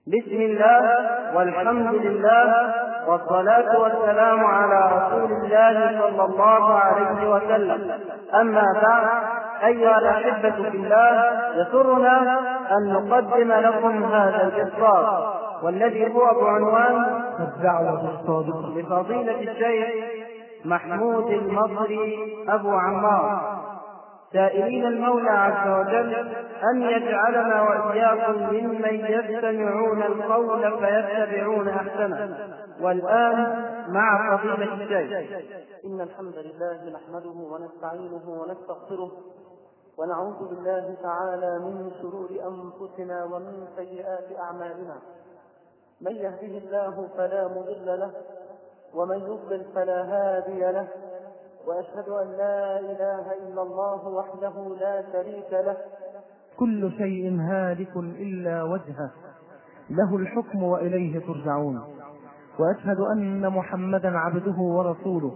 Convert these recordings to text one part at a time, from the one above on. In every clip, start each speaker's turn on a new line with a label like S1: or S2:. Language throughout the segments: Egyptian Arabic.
S1: بسم الله والحمد لله والصلاة والسلام على رسول الله صلى الله عليه وسلم أما بعد أيها الأحبة في الله يسرنا أن نقدم لكم هذا الإصدار والذي هو بعنوان
S2: الدعوة الصادقة
S1: لفضيلة الشيخ محمود المصري أبو عمار سائلين المولى عز وجل أن يجعلنا وإياكم ممن يستمعون القول فيتبعون أحسنه والآن مع فضيلة الشيخ
S3: إن الحمد لله نحمده ونستعينه ونستغفره ونعوذ بالله تعالى من شرور أنفسنا ومن سيئات أعمالنا من يهده الله فلا مضل له ومن يضلل فلا هادي له وأشهد أن لا إله إلا الله وحده لا شريك له
S2: كل شيء هالك إلا وجهه له الحكم وإليه ترجعون وأشهد أن محمدا عبده ورسوله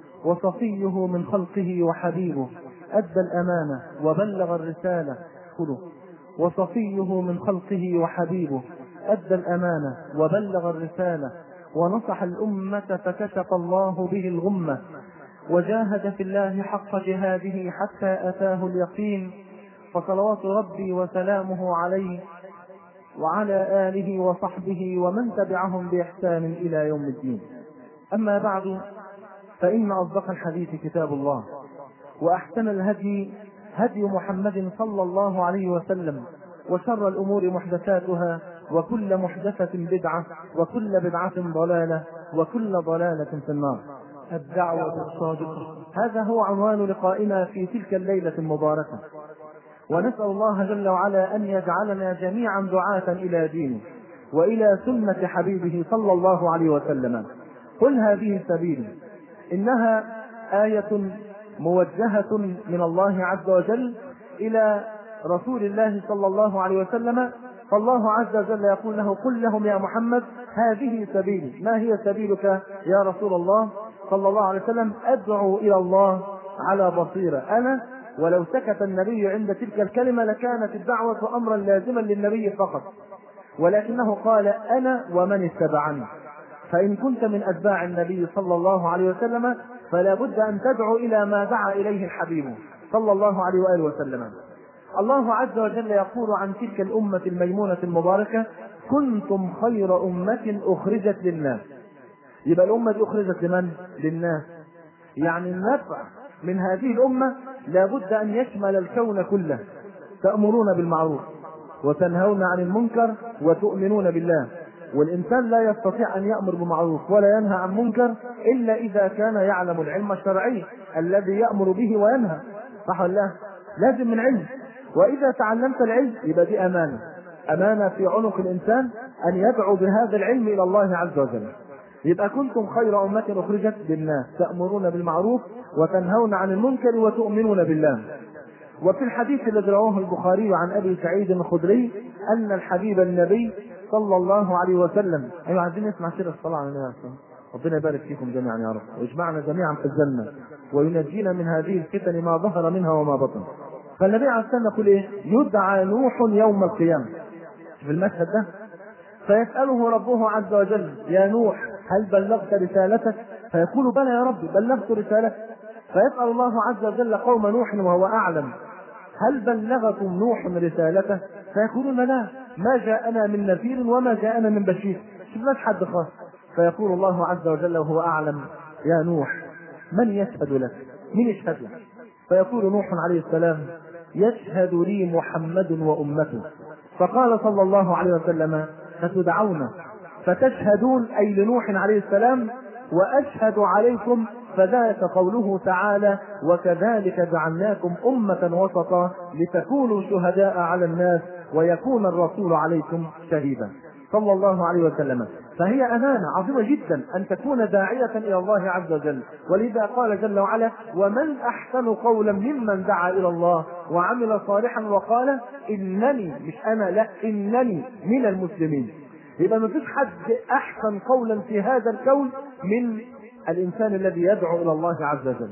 S2: وصفيه من خلقه وحبيبه أدى الأمانة وبلغ الرسالة كله وصفيه من خلقه وحبيبه أدى الأمانة وبلغ الرسالة ونصح الأمة فكشف الله به الغمة وجاهد في الله حق جهاده حتى أتاه اليقين فصلوات ربي وسلامه عليه وعلى آله وصحبه ومن تبعهم بإحسان إلى يوم الدين أما بعد فإن أصدق الحديث كتاب الله وأحسن الهدي هدي محمد صلى الله عليه وسلم وشر الأمور محدثاتها وكل محدثة بدعة وكل بدعة ضلالة وكل ضلالة في النار الدعوة الصادقة هذا هو عنوان لقائنا في تلك الليلة المباركة ونسأل الله جل وعلا أن يجعلنا جميعا دعاة إلى دينه وإلى سنة حبيبه صلى الله عليه وسلم قل هذه سبيلي إنها آية موجهة من الله عز وجل إلى رسول الله صلى الله عليه وسلم فالله عز وجل يقول له قل لهم يا محمد هذه سبيلي ما هي سبيلك يا رسول الله صلى الله عليه وسلم أدعو إلى الله على بصيرة أنا ولو سكت النبي عند تلك الكلمة لكانت الدعوة أمرا لازما للنبي فقط ولكنه قال أنا ومن اتبعني فإن كنت من أتباع النبي صلى الله عليه وسلم فلا بد أن تدعو إلى ما دعا إليه الحبيب صلى الله عليه وآله وسلم الله عز وجل يقول عن تلك الأمة الميمونة المباركة كنتم خير أمة أخرجت للناس يبقى الأمة دي أخرجت لمن؟ للناس يعني النفع من هذه الأمة لابد أن يشمل الكون كله تأمرون بالمعروف وتنهون عن المنكر وتؤمنون بالله والإنسان لا يستطيع أن يأمر بمعروف ولا ينهى عن منكر إلا إذا كان يعلم العلم الشرعي الذي يأمر به وينهى صح ولا لا؟ لازم من علم وإذا تعلمت العلم يبقى دي أمانة أمانة في عنق الإنسان أن يدعو بهذا العلم إلى الله عز وجل يبقى كنتم خير أمة أخرجت للناس تأمرون بالمعروف وتنهون عن المنكر وتؤمنون بالله وفي الحديث الذي رواه البخاري عن أبي سعيد الخدري أن الحبيب النبي صلى الله عليه وسلم أيوة عايزين نسمع سيرة الصلاة على النبي صلى ربنا يبارك فيكم جميعا يا رب ويجمعنا جميعا في الجنة وينجينا من هذه الفتن ما ظهر منها وما بطن فالنبي عليه الصلاة يقول إيه يدعى نوح يوم القيامة في المشهد ده فيسأله ربه عز وجل يا نوح هل بلغت رسالتك؟ فيقول بلى يا رب بلغت رسالتك فيسأل الله عز وجل قوم نوح وهو أعلم هل بلغكم نوح رسالته؟ فيقولون لا ما جاءنا من نذير وما جاءنا من بشير شفناش حد خاص فيقول الله عز وجل وهو أعلم يا نوح من يشهد لك؟ من يشهد لك؟ فيقول نوح عليه السلام يشهد لي محمد وأمته فقال صلى الله عليه وسلم فتدعون فتشهدون أي لنوح عليه السلام وأشهد عليكم فذلك قوله تعالى وكذلك جعلناكم أمة وسطا لتكونوا شهداء على الناس ويكون الرسول عليكم شهيدا صلى الله عليه وسلم فهي أمانة عظيمة جدا أن تكون داعية إلى الله عز وجل ولذا قال جل وعلا ومن أحسن قولا ممن دعا إلى الله وعمل صالحا وقال إنني مش أنا لا إنني من المسلمين يبقى ما فيش حد أحسن قولا في هذا الكون من الإنسان الذي يدعو إلى الله عز وجل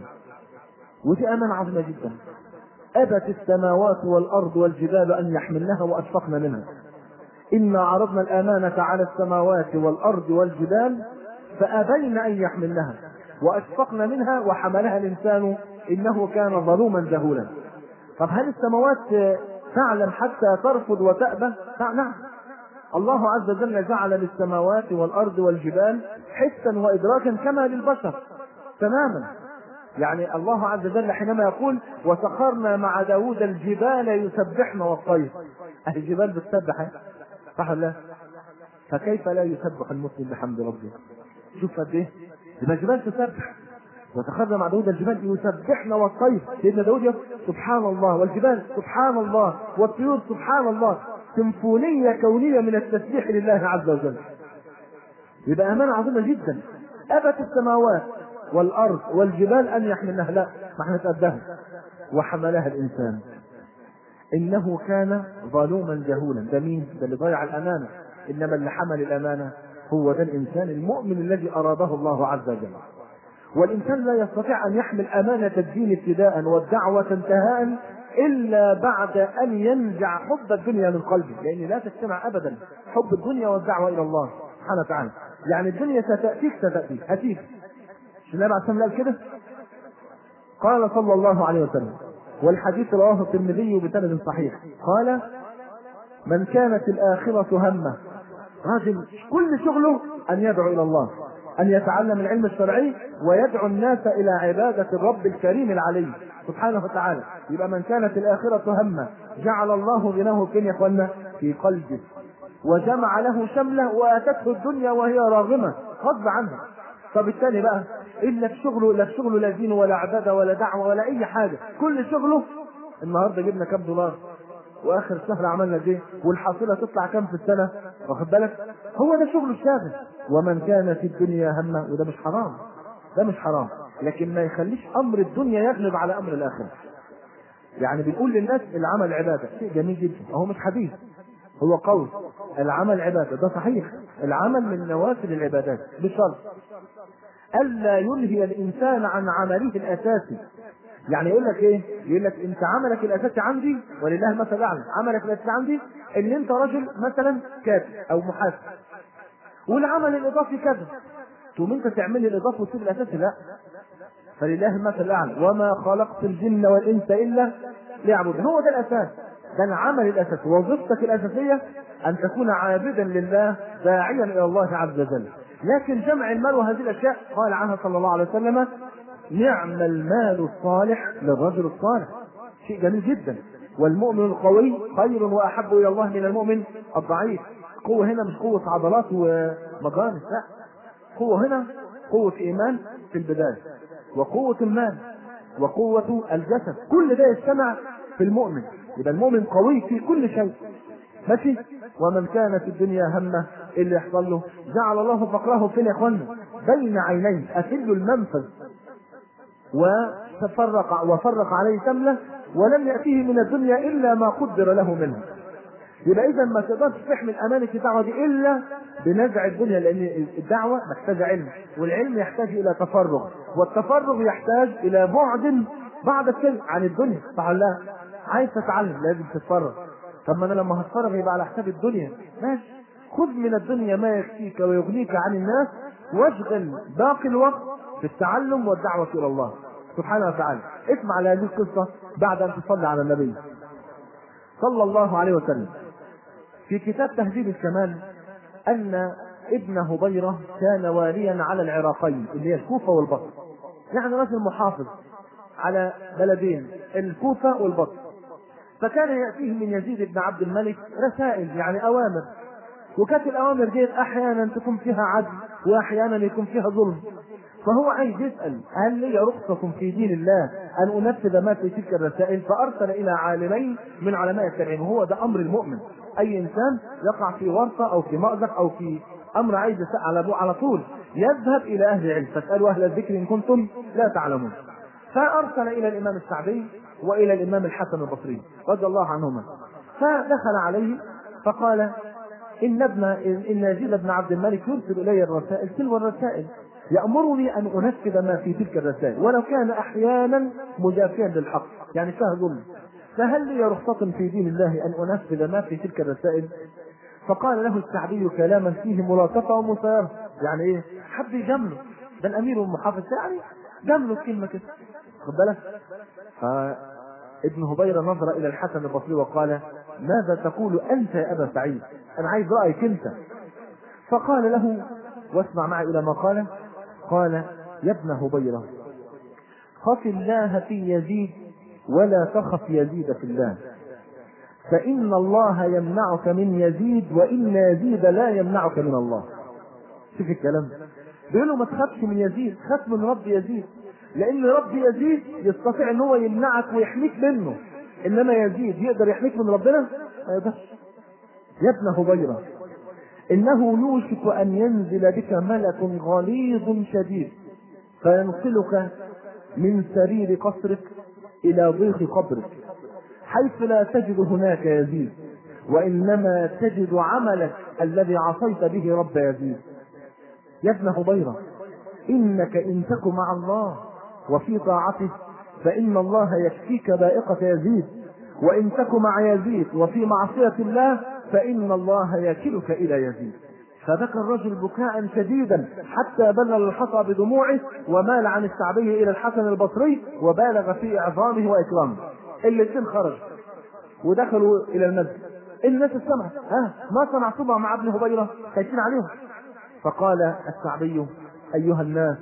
S2: ودي أمانة عظيمة جدا أبت السماوات والأرض والجبال أن يحملنها وأشفقن منها إنا عرضنا الأمانة على السماوات والأرض والجبال فأبين أن يحملنها وأشفقن منها وحملها الإنسان إنه كان ظلوما جهولا طب هل السماوات تعلم حتى ترفض وتأبى؟ نعم الله عز وجل جعل للسماوات والأرض والجبال حسا وإدراكا كما للبشر تماما يعني الله عز وجل حينما يقول وسخرنا مع داود الجبال يسبحن والطير الجبال بتسبح صح ولا لا؟ فكيف لا يسبح المسلم بحمد ربه شوف قد ايه يبقى الجبال تسبح وتخرج مع داود الجبال يسبحن والطير سيدنا داود يقول سبحان الله والجبال سبحان الله والطيور سبحان الله سيمفونية كونية من التسبيح لله عز وجل يبقى أمانة عظيمة جدا أبت السماوات والأرض والجبال أن يحملنها لا ما احنا تقدها وحملها الإنسان إنه كان ظلوما جهولا ده مين؟ ده اللي ضيع الأمانة إنما اللي حمل الأمانة هو ده الإنسان المؤمن الذي أراده الله عز وجل والإنسان لا يستطيع أن يحمل أمانة الدين ابتداء والدعوة انتهاء إلا بعد أن ينزع حب الدنيا من قلبه لأن لا تجتمع أبدا حب الدنيا والدعوة إلى الله سبحانه وتعالى يعني الدنيا ستأتيك ستأتيك هتيك مش النبي عليه الصلاة كده قال صلى الله عليه وسلم والحديث رواه الترمذي بسند صحيح قال من كانت الآخرة همه راجل كل شغله أن يدعو إلى الله أن يتعلم العلم الشرعي ويدعو الناس إلى عبادة الرب الكريم العلي سبحانه وتعالى يبقى من كانت الآخرة همه جعل الله غناه فين يا إخوانا في قلبه وجمع له شمله واتته الدنيا وهي راغمه غصب عنها طب الثاني بقى الا في شغله لا في شغله لا دين ولا عباده ولا دعوه ولا اي حاجه كل شغله النهارده جبنا كام دولار واخر شهر عملنا دي والحصيله تطلع كام في السنه واخد بالك هو ده شغله الشاغل ومن كان في الدنيا همه وده مش حرام ده مش حرام لكن ما يخليش امر الدنيا يغلب على امر الاخره يعني بيقول للناس العمل عباده شيء جميل جدا هو مش حديث هو قول العمل عباده ده صحيح العمل من نوافل العبادات بشرط الا ينهي الانسان عن عمله الاساسي يعني يقول لك ايه؟ يقول لك انت عملك الاساسي عندي ولله المثل الاعلى، عملك الاساسي عندي ان انت رجل مثلا كاتب او محاسب. والعمل الاضافي كذا. تقوم انت تعمل لي الاضافي وتسيب الاساسي؟ لا. فلله المثل الاعلى، وما خلقت الجن والانس الا ليعبدون، هو ده الاساس. ده العمل الاساسي، وظيفتك الاساسيه ان تكون عابدا لله داعيا الى الله عز وجل. لكن جمع المال وهذه الاشياء قال عنها صلى الله عليه وسلم نعم المال الصالح للرجل الصالح شيء جميل جدا والمؤمن القوي خير واحب الى الله من المؤمن الضعيف قوة هنا مش قوة عضلات ومجانس لا قوة هنا قوة إيمان في البداية وقوة المال وقوة الجسد كل ده يجتمع في المؤمن يبقى المؤمن قوي في كل شيء ماشي ومن كان في الدنيا همه إيه اللي يحصل له جعل الله فقره فين يا اخوانا بين عينيه أسل المنفذ وتفرق وفرق عليه شمله ولم يأتيه من الدنيا إلا ما قدر له منها يبقى إذا ما تقدرش تحمل أمانة الدعوة دي إلا بنزع الدنيا لأن الدعوة محتاجة علم والعلم يحتاج إلى تفرغ والتفرغ يحتاج إلى بعد بعد الشيء عن الدنيا صح لا عايز تتعلم لازم تتفرغ طب ما أنا لما هتفرغ يبقى على حساب الدنيا ماشي خذ من الدنيا ما يكفيك ويغنيك عن الناس واشغل باقي الوقت في التعلم والدعوة إلى الله سبحانه وتعالى اسمع على هذه القصة بعد أن تصلي على النبي صلى الله عليه وسلم في كتاب تهذيب الكمال أن ابن هبيرة كان واليا على العراقين اللي هي الكوفة والبصر يعني رجل محافظ على بلدين الكوفة والبصر فكان يأتيه من يزيد بن عبد الملك رسائل يعني أوامر وكانت الأوامر ديت أحيانا تكون فيها عدل وأحيانا يكون فيها ظلم فهو عايز يسأل هل لي رخصة في دين الله أن أنفذ ما في تلك الرسائل فأرسل إلى عالمين من علماء التابعين وهو ده أمر المؤمن أي إنسان يقع في ورطة أو في مأزق أو في أمر عايز يسأل على أبوه على طول يذهب إلى أهل العلم فاسألوا أهل الذكر إن كنتم لا تعلمون فأرسل إلى الإمام السعدي وإلى الإمام الحسن البصري رضي الله عنهما فدخل عليه فقال إن ابن إن يزيد بن عبد الملك يرسل إلي الرسائل تلو الرسائل يأمرني أن أنفذ ما في تلك الرسائل ولو كان أحيانا مجافيا للحق يعني فيها ظلم فهل لي رخصة في دين الله أن أنفذ ما في تلك الرسائل فقال له السعدي كلاما فيه ملاطفة ومسايرة يعني ايه حب يجامله ده الامير والمحافظ يعني جامله كلمة كده خد بالك فابن هبيرة نظر الى الحسن البصري وقال ماذا تقول انت يا ابا سعيد انا عايز رايك انت فقال له واسمع معي الى ما قال قال يا ابن هبيرة خف الله في يزيد ولا تخف يزيد في الله فإن الله يمنعك من يزيد وإن يزيد لا يمنعك من الله شوف الكلام بيقول له ما تخافش من يزيد خاف من رب يزيد لأن رب يزيد يستطيع أن هو يمنعك ويحميك منه إنما يزيد يقدر يحميك من ربنا ما يقدرش يا ابن هبيرة إنه يوشك أن ينزل بك ملك غليظ شديد فينقلك من سرير قصرك إلى ضيق قبرك حيث لا تجد هناك يزيد وإنما تجد عملك الذي عصيت به رب يزيد يا ابن هبيرة إنك إن تك مع الله وفي طاعته فإن الله يكفيك بائقة يزيد وإن تك مع يزيد وفي معصية الله فإن الله يكلك إلى يزيد فبكى الرجل بكاء شديدا حتى بلل الحصى بدموعه ومال عن الشعبي الى الحسن البصري وبالغ في اعظامه واكرامه. الاثنين خرجوا ودخلوا الى المسجد. الناس سمعت ها ما صنعتما مع ابن هبيره؟ خايفين عليهم. فقال الشعبي ايها الناس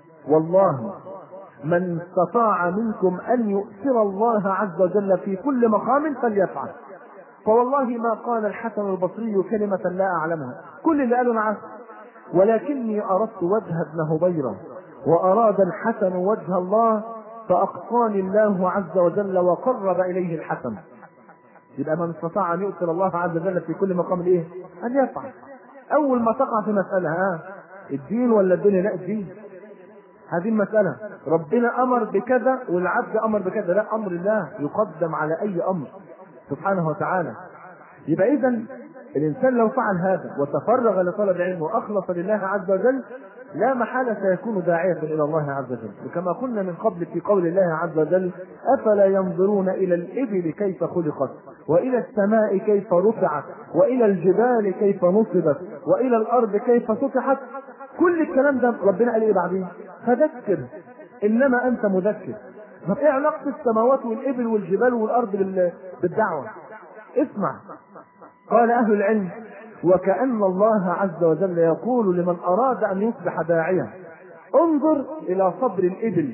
S2: والله من استطاع منكم ان يؤثر الله عز وجل في كل مقام فليفعل. فوالله ما قال الحسن البصري كلمة لا أعلمها كل اللي قالوا معاه ولكني أردت وجه ابن هبيرة وأراد الحسن وجه الله فأقصاني الله عز وجل وقرب إليه الحسن يبقى من استطاع أن يؤثر الله عز وجل في كل مقام إيه؟ أن يفعل أول ما تقع في مسألة ها الدين ولا الدنيا لا الدين هذه المسألة ربنا أمر بكذا والعبد أمر بكذا لا أمر الله يقدم على أي أمر سبحانه وتعالى يبقى اذا الانسان لو فعل هذا وتفرغ لطلب العلم واخلص لله عز وجل لا محالة سيكون داعية إلى الله عز وجل وكما قلنا من قبل في قول الله عز وجل أفلا ينظرون إلى الإبل كيف خلقت وإلى السماء كيف رفعت وإلى الجبال كيف نصبت وإلى الأرض كيف سطحت كل الكلام ده ربنا قال إيه بعدين فذكر إنما أنت مذكر طب ايه علاقة السماوات والإبل والجبال والأرض بالدعوة؟ اسمع قال أهل العلم وكأن الله عز وجل يقول لمن أراد أن يصبح داعيا انظر إلى صبر الإبل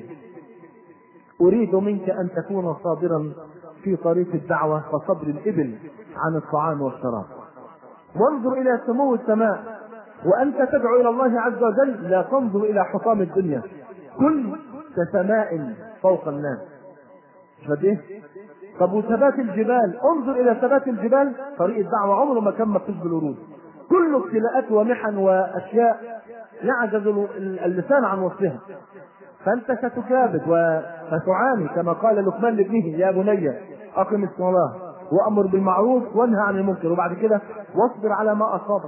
S2: أريد منك أن تكون صابرا في طريق الدعوة كصبر الإبل عن الطعام والشراب وانظر إلى سمو السماء وأنت تدعو إلى الله عز وجل لا تنظر إلى حطام الدنيا كن كسماء فوق الناس مش ايه؟ طب وثبات الجبال انظر الى ثبات الجبال طريق الدعوه عمره ما كان مكتوب بالورود كل ابتلاءات ومحن واشياء يعجز اللسان عن وصفها فانت ستكابد وستعاني كما قال لقمان لابنه يا بني اقم الصلاه وامر بالمعروف وانهى عن المنكر وبعد كده واصبر على ما اصابك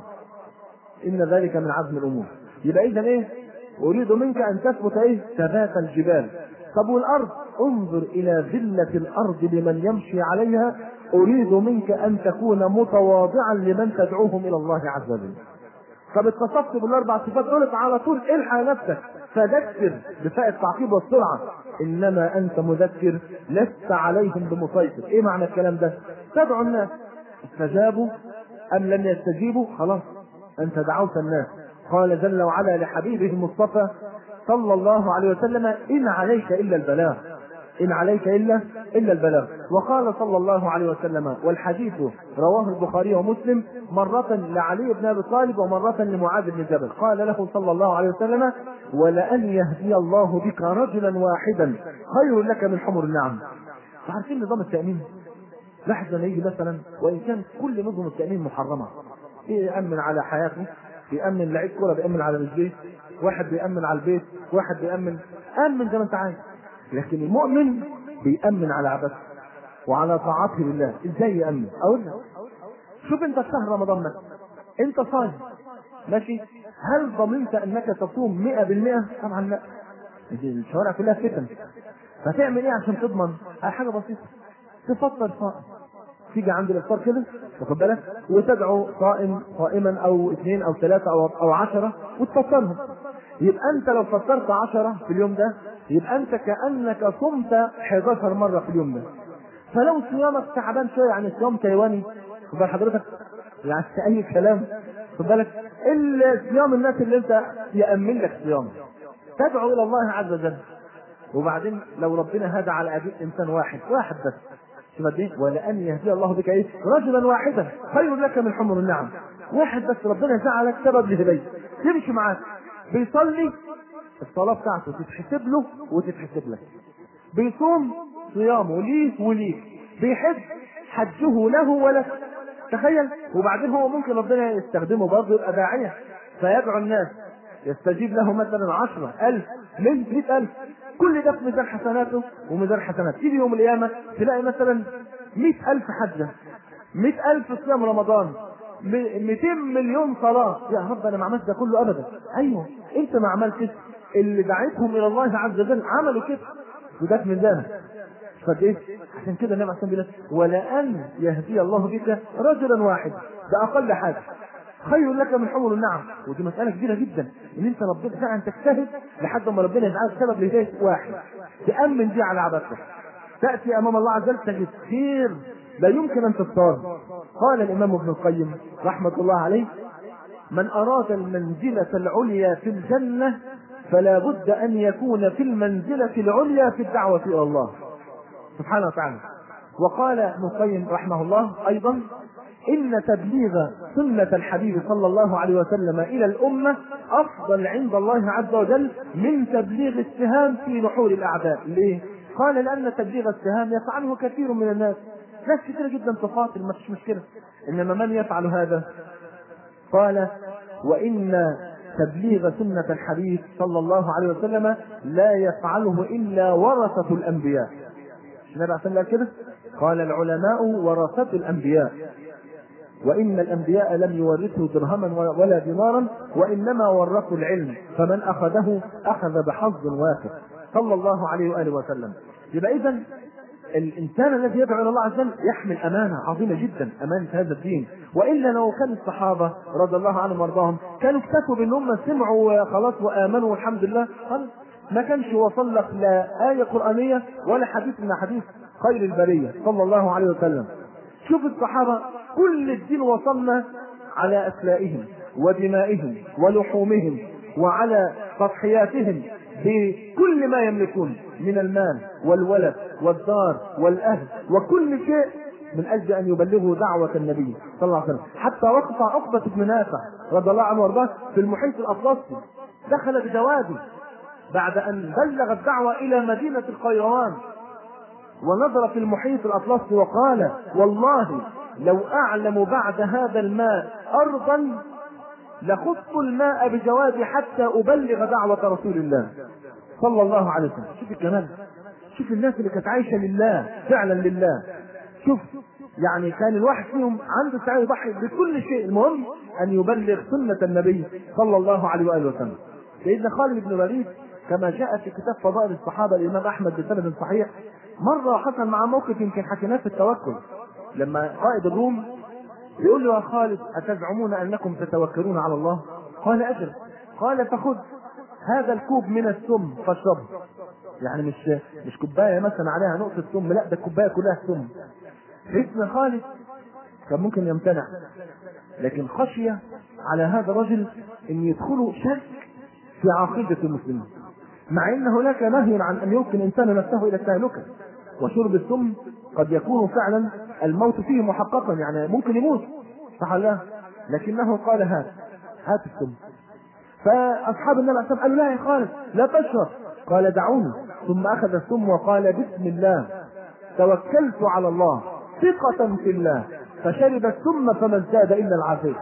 S2: ان ذلك من عزم الامور يبقى اذا ايه اريد منك ان تثبت ايه ثبات الجبال طب والارض انظر الى ذله الارض لمن يمشي عليها اريد منك ان تكون متواضعا لمن تدعوهم الى الله عز وجل طب اتصفت بالاربع صفات دول على طول الحق نفسك فذكر بفاء التعقيب والسرعه انما انت مذكر لست عليهم بمسيطر ايه معنى الكلام ده تدعو الناس استجابوا ام لم يستجيبوا خلاص انت دعوت الناس قال جل وعلا لحبيبه المصطفى صلى الله عليه وسلم إن عليك إلا البلاغ إن عليك إلا إلا البلاغ وقال صلى الله عليه وسلم والحديث رواه البخاري ومسلم مرة لعلي بن أبي طالب ومرة لمعاذ بن جبل قال له صلى الله عليه وسلم ولأن يهدي الله بك رجلا واحدا خير لك من حمر النعم عارفين نظام التأمين لحظة يجي مثلا وإن كان كل نظم التأمين محرمة يأمن على حياته بيأمن لعيب كرة بيأمن على رجليه واحد بيأمن على البيت واحد بيأمن أمن زي ما أنت عايز لكن المؤمن بيأمن على عبادته وعلى طاعته لله ازاي يأمن أقول لك شوف أنت في شهر رمضان مثلا أنت صايم ماشي هل ضمنت أنك تصوم 100% طبعا لا الشوارع كلها فتن فتعمل ايه عشان تضمن؟ حاجه بسيطه تفطر صائم تيجي عند الافطار كده واخد بالك وتدعو صائم صائما او اثنين او ثلاثه او او عشره وتفطرهم يبقى انت لو فطرت عشره في اليوم ده يبقى انت كانك صمت 11 مره في اليوم ده فلو صيامك تعبان شويه يعني صيام تايواني خد بال حضرتك يعني اي كلام خد بالك الا صيام الناس اللي انت يامن لك صيام تدعو الى الله عز وجل وبعدين لو ربنا هدى على ابيك انسان واحد واحد بس شوف قد ايه ولان يهدي الله بك ايه رجلا واحدا خير لك من حمر النعم واحد بس ربنا جعلك سبب لهدايه تمشي معاك بيصلي الصلاه بتاعته تتحسب له وتتحسب لك بيصوم صيامه ليه وليك بيحج حجه له ولك تخيل وبعدين هو ممكن ربنا يستخدمه برضه يبقى داعيه فيدعو الناس يستجيب له مثلا عشرة ألف من مئة ألف كل ده في ميزان حسناته وميزان حسنات تيجي يوم القيامة تلاقي مثلا مئة ألف حجة مئة ألف صيام رمضان 200 مليون صلاة يا رب أنا ما عملت ده كله أبدا أيوه أنت ما عملتش اللي دعيتهم إلى الله عز وجل عملوا كده وده في ميزانك قد ايه؟ عشان كده النبي عليه الصلاه ولأن يهدي الله بك رجلا واحد ده أقل حاجة خير لك من حمر النعم ودي مسألة كبيرة جدا إن أنت ربنا فعلا تجتهد لحد ما ربنا يجعلك سبب لهداية واحد تأمن دي على عبادتك تأتي أمام الله عز وجل تجد خير لا يمكن أن تختار قال الإمام ابن القيم رحمة الله عليه من أراد المنزلة العليا في الجنة فلا بد أن يكون في المنزلة العليا في الدعوة إلى الله سبحانه وتعالى وقال ابن القيم رحمه الله أيضا إن تبليغ سنة الحبيب صلى الله عليه وسلم إلى الأمة أفضل عند الله عز وجل من تبليغ السهام في نحور الأعداء ليه؟ قال لأن تبليغ السهام يفعله كثير من الناس ناس كثيرة جدا تقاتل ما فيش مشكلة إنما من يفعل هذا؟ قال وإن تبليغ سنة الحبيب صلى الله عليه وسلم لا يفعله إلا ورثة الأنبياء النبي عليه الصلاة كده قال العلماء ورثة الأنبياء وإن الأنبياء لم يورثوا درهما ولا دينارا وإنما ورثوا العلم فمن أخذه أخذ بحظ وافر صلى الله عليه وآله وسلم يبقى إذا الإنسان الذي يدعو إلى الله عز وجل يحمل أمانة عظيمة جدا أمانة هذا الدين وإلا لو كان الصحابة رضي الله عنهم وارضاهم كانوا اكتفوا بأن هم سمعوا خلاص وآمنوا والحمد لله خلاص ما كانش وصل لك لا آية قرآنية ولا حديث من حديث خير البرية صلى الله عليه وسلم شوف الصحابة كل الدين وصلنا على أسلائهم ودمائهم ولحومهم وعلى تضحياتهم بكل ما يملكون من المال والولد والدار والأهل وكل شيء من أجل أن يبلغوا دعوة النبي صلى الله عليه وسلم حتى وقف عقبة بن نافع رضي الله عنه وارضاه في المحيط الأطلسي دخل بجوادي بعد أن بلغ الدعوة إلى مدينة القيروان ونظر في المحيط الأطلسي وقال والله لو أعلم بعد هذا الماء أرضا لخضت الماء بجوادي حتى أبلغ دعوة رسول الله صلى الله عليه وسلم شوف الجمال شوف الناس اللي كانت عايشة لله فعلا لله شوف يعني كان الواحد فيهم عنده استعداد يضحي بكل شيء المهم أن يبلغ سنة النبي صلى الله عليه وآله وسلم سيدنا خالد بن الوليد كما جاء في كتاب فضائل الصحابة الإمام أحمد بسند صحيح مرة حصل معاه موقف يمكن حكيناه في التوكل لما قائد الروم يقول له يا خالد أتزعمون أنكم تتوكلون على الله؟ قال أجل قال فخذ هذا الكوب من السم فاشربه يعني مش مش كوبايه مثلا عليها نقطه سم لا ده الكوبايه كلها سم اسم خالد كان ممكن يمتنع لكن خشيه على هذا الرجل ان يدخلوا شك في عقيده المسلمين مع ان هناك نهي عن ان يلقي الانسان نفسه الى التهلكه وشرب السم قد يكون فعلا الموت فيه محققا يعني ممكن يموت صح لا لكنه قال هات هات السم فاصحاب النبي عليه الصلاه قالوا لا يا خالد لا تشرب قال دعوني ثم اخذ السم وقال بسم الله توكلت على الله ثقة في الله فشرب السم فما ازداد الا العافيه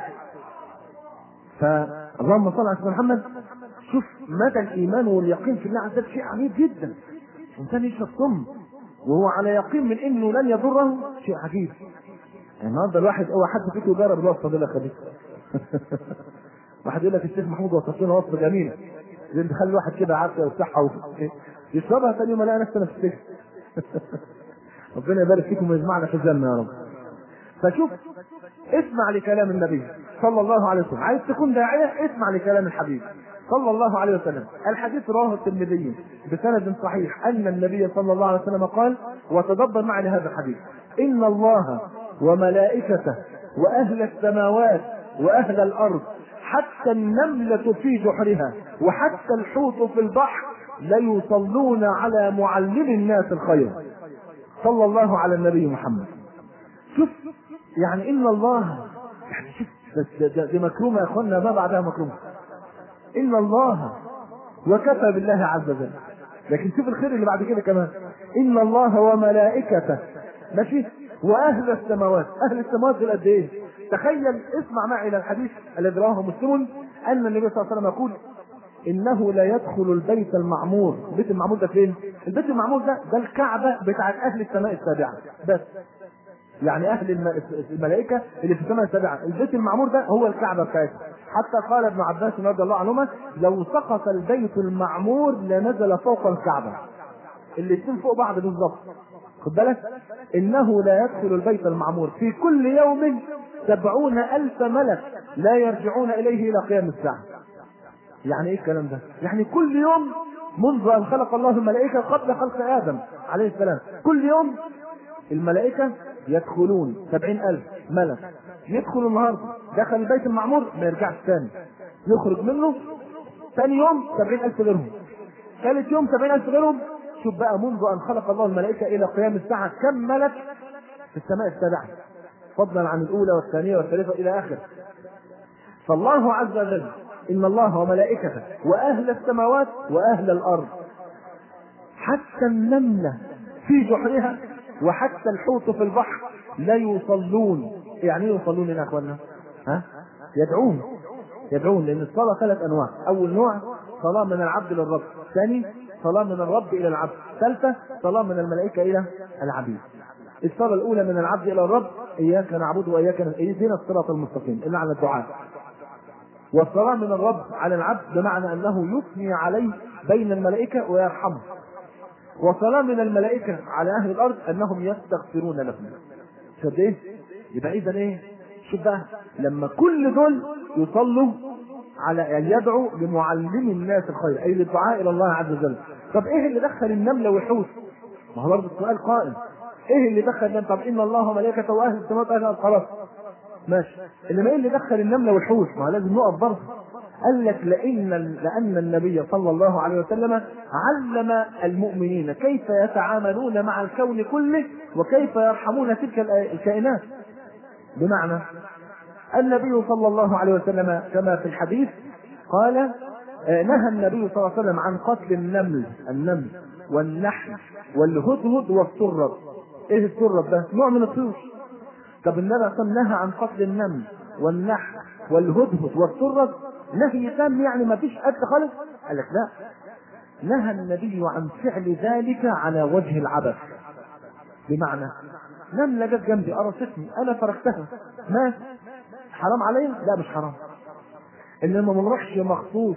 S2: فاللهم صل على سيدنا محمد شوف مدى الايمان واليقين في الله عز وجل شيء عجيب جدا انسان يشرب سم وهو على يقين من انه لن يضره شيء عجيب يعني النهارده الواحد هو حد فيكم يجرب الوصفه دي خبيث واحد يقول لك الشيخ محمود وصف لنا وصفه جميله لان تخلي الواحد كده عافيه وصحه يشربها ثاني يوم يلاقي نفسه في السجن ربنا يبارك فيكم ويجمعنا في الجنه يا رب فشوف اسمع لكلام النبي صلى الله عليه وسلم عايز تكون داعية اسمع لكلام الحبيب صلى الله عليه وسلم الحديث رواه الترمذي بسند صحيح أن النبي صلى الله عليه وسلم قال وتدبر معي لهذا الحديث إن الله وملائكته وأهل السماوات وأهل الأرض حتى النملة في جحرها وحتى الحوت في البحر ليصلون على معلم الناس الخير صلى الله على النبي محمد شوف يعني ان الله يعني شوف بس ده- دي مكرومه يا اخوانا ما بعدها مكرومه ان الله وكفى بالله عز وجل لكن شوف الخير اللي بعد كده كمان ان الله وملائكته ماشي واهل السماوات اهل السماوات دول قد ايه تخيل اسمع معي الى الحديث الذي رواه مسلم ان النبي صلى الله عليه وسلم يقول انه لا يدخل البيت المعمور البيت المعمور ده فين البيت المعمور ده ده الكعبه بتاعت اهل السماء السابعه بس يعني اهل الم- الملائكه اللي في السماء السابعه البيت المعمور ده هو الكعبه بتاعتهم حتى قال ابن عباس رضي الله عنهما لو سقط البيت المعمور لنزل فوق الكعبه الاثنين فوق بعض بالظبط خد بالك انه لا يدخل البيت المعمور في كل يوم سبعون الف ملك لا يرجعون اليه الى قيام الساعه يعني ايه الكلام ده يعني كل يوم منذ ان خلق الله الملائكه قبل خلق ادم عليه السلام كل يوم الملائكة يدخلون سبعين ألف ملك يدخل النهاردة دخل البيت المعمور ما يرجعش تاني يخرج منه ثاني يوم سبعين ألف غيرهم ثالث يوم سبعين ألف غيرهم شوف بقى منذ أن خلق الله الملائكة إلى قيام الساعة كم ملك في السماء السابعة فضلا عن الأولى والثانية والثالثة إلى آخر فالله عز وجل إن الله وملائكته وأهل السماوات وأهل الأرض حتى النملة في جحرها وحتى الحوت في البحر لا يصلون يعني ايه يصلون هنا يا اخوانا؟ ها؟ يدعون يدعون لان الصلاه ثلاث انواع، اول نوع صلاه من العبد للرب، ثاني صلاه من الرب الى العبد، ثالثه صلاه من الملائكه الى العبيد. الصلاه الاولى من العبد الى الرب اياك نعبد واياك اهدنا الصراط المستقيم، اللي على الدعاء. والصلاه من الرب على العبد بمعنى انه يثني عليه بين الملائكه ويرحمه. وصلاة من الملائكة على أهل الأرض أنهم يستغفرون لهم. شوف إيه؟ يبقى إذا إيه؟ شوف بقى لما كل دول يصلوا على يعني يدعوا لمعلم الناس الخير أي للدعاء إلى الله عز وجل. طب إيه اللي دخل النملة والحوت؟ ما هو برضه السؤال قائم. إيه اللي دخل النملة؟ طب إن الله وملائكته وأهل السماوات وأهل الأرض خلاص. ماشي. إنما إيه اللي دخل النملة والحوت؟ ما هو لازم نقف برضه. قال لك لأن لأن النبي صلى الله عليه وسلم علم المؤمنين كيف يتعاملون مع الكون كله وكيف يرحمون تلك الكائنات. بمعنى النبي صلى الله عليه وسلم كما في الحديث قال آه، نهى النبي صلى الله عليه وسلم عن قتل النمل النمل والنحل والهدهد والسرب ايه السرب ده؟ نوع من الطيور طب النبي صلى الله عليه وسلم نهى عن قتل النمل والنحل والهدهد والسرب نهي تام يعني ما فيش قتل خالص قال لك لا نهى النبي عن فعل ذلك على وجه العبث بمعنى نملة جت جنبي قرصتني انا تركتها مات حرام عليا؟ لا مش حرام انما ما نروحش مخصوص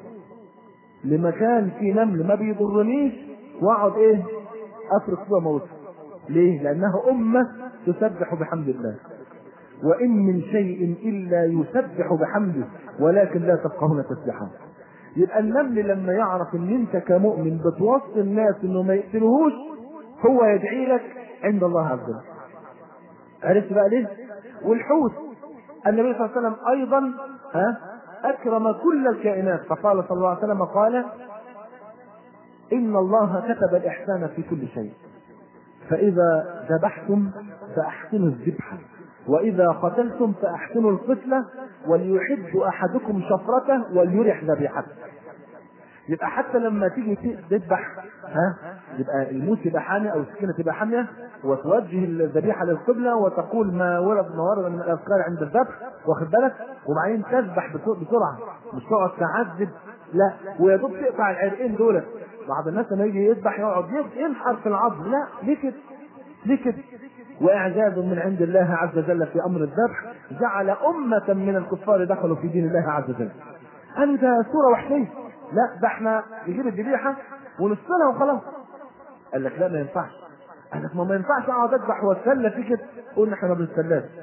S2: لمكان فيه نمل ما بيضرنيش واقعد ايه افرق فيها موتها ليه؟ لانها امه تسبح بحمد الله وإن من شيء إلا يسبح بحمده ولكن لا تفقهون تسبحه يبقى النمل لما يعرف ان انت كمؤمن بتوصي الناس انه ما يقتلوهوش هو يدعي لك عند الله عز وجل عرفت بقى ليه والحوت النبي صلى الله عليه وسلم ايضا ها اكرم كل الكائنات فقال صلى الله عليه وسلم قال ان الله كتب الاحسان في كل شيء فاذا ذبحتم فاحسنوا الذبح وإذا قتلتم فأحسنوا القتلة وليحب أحدكم شفرته وليرح ذبيحته. يبقى حتى لما تيجي تذبح ها يبقى الموت يبقى حامي او السكينه تبقى حاميه وتوجه الذبيحه للقبله وتقول ما ورد ما ورد من الاذكار عند الذبح واخد بالك وبعدين تذبح بسرعه مش تقعد تعذب لا ويا دوب تقطع العرقين دول بعض الناس لما يجي يذبح يقعد ينحر في العظم لا ليه كده؟ ليه كده؟ واعجاز من عند الله عز وجل في امر الذبح جعل امه من الكفار دخلوا في دين الله عز وجل. قالوا ده صوره وحشيه لا ده احنا نجيب الذبيحه ونفصلها وخلاص. قال لك لا ما ينفعش. قال لك ما, ما ينفعش اقعد اذبح واتسلى في كده قلنا احنا ما بنتسلاش.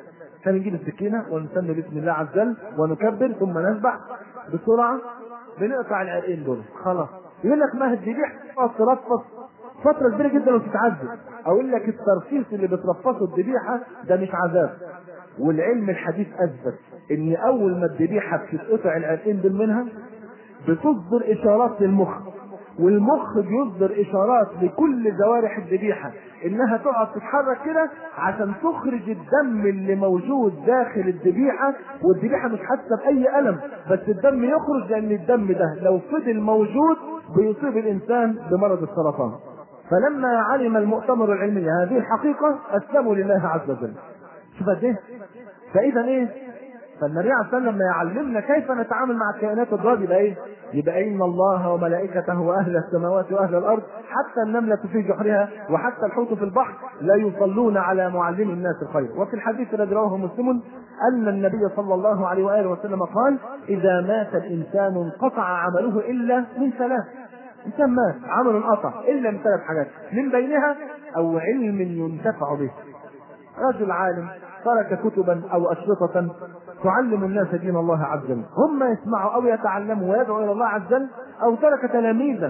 S2: فبنجيب السكينه ونسمي بسم الله عز وجل ونكبر ثم نذبح بسرعه بنقطع العرقين دول خلاص يقول لك ما هي الذبيحه تقعد ترفص فتره كبيره جدا وتتعذب اقول لك الترفيص اللي بترفصه الذبيحه ده مش عذاب والعلم الحديث اثبت ان اول ما الذبيحه بتتقطع العرقين دول منها بتصدر اشارات للمخ والمخ بيصدر اشارات لكل جوارح الذبيحه انها تقعد تتحرك كده عشان تخرج الدم اللي موجود داخل الذبيحه والذبيحه مش حاسه باي الم بس الدم يخرج لان الدم ده لو فضل موجود بيصيب الانسان بمرض السرطان فلما علم المؤتمر العلمي هذه الحقيقه اسلموا لله عز وجل شوف قد ايه فاذا ايه فالنبي عليه الصلاه والسلام لما يعلمنا كيف نتعامل مع الكائنات الضاد يبقى ايه؟ يبقى ان الله وملائكته واهل السماوات واهل الارض حتى النمله في جحرها وحتى الحوت في البحر لا يصلون على معلم الناس الخير، وفي الحديث الذي رواه مسلم ان النبي صلى الله عليه واله وسلم قال: اذا مات الانسان انقطع عمله الا من ثلاث. انسان مات عمله انقطع الا من ثلاث حاجات، من بينها او علم ينتفع به. رجل عالم ترك كتبا او اشرطه تعلم الناس دين الله عز وجل هم يسمعوا او يتعلموا ويدعوا الى الله عز وجل او ترك تلاميذه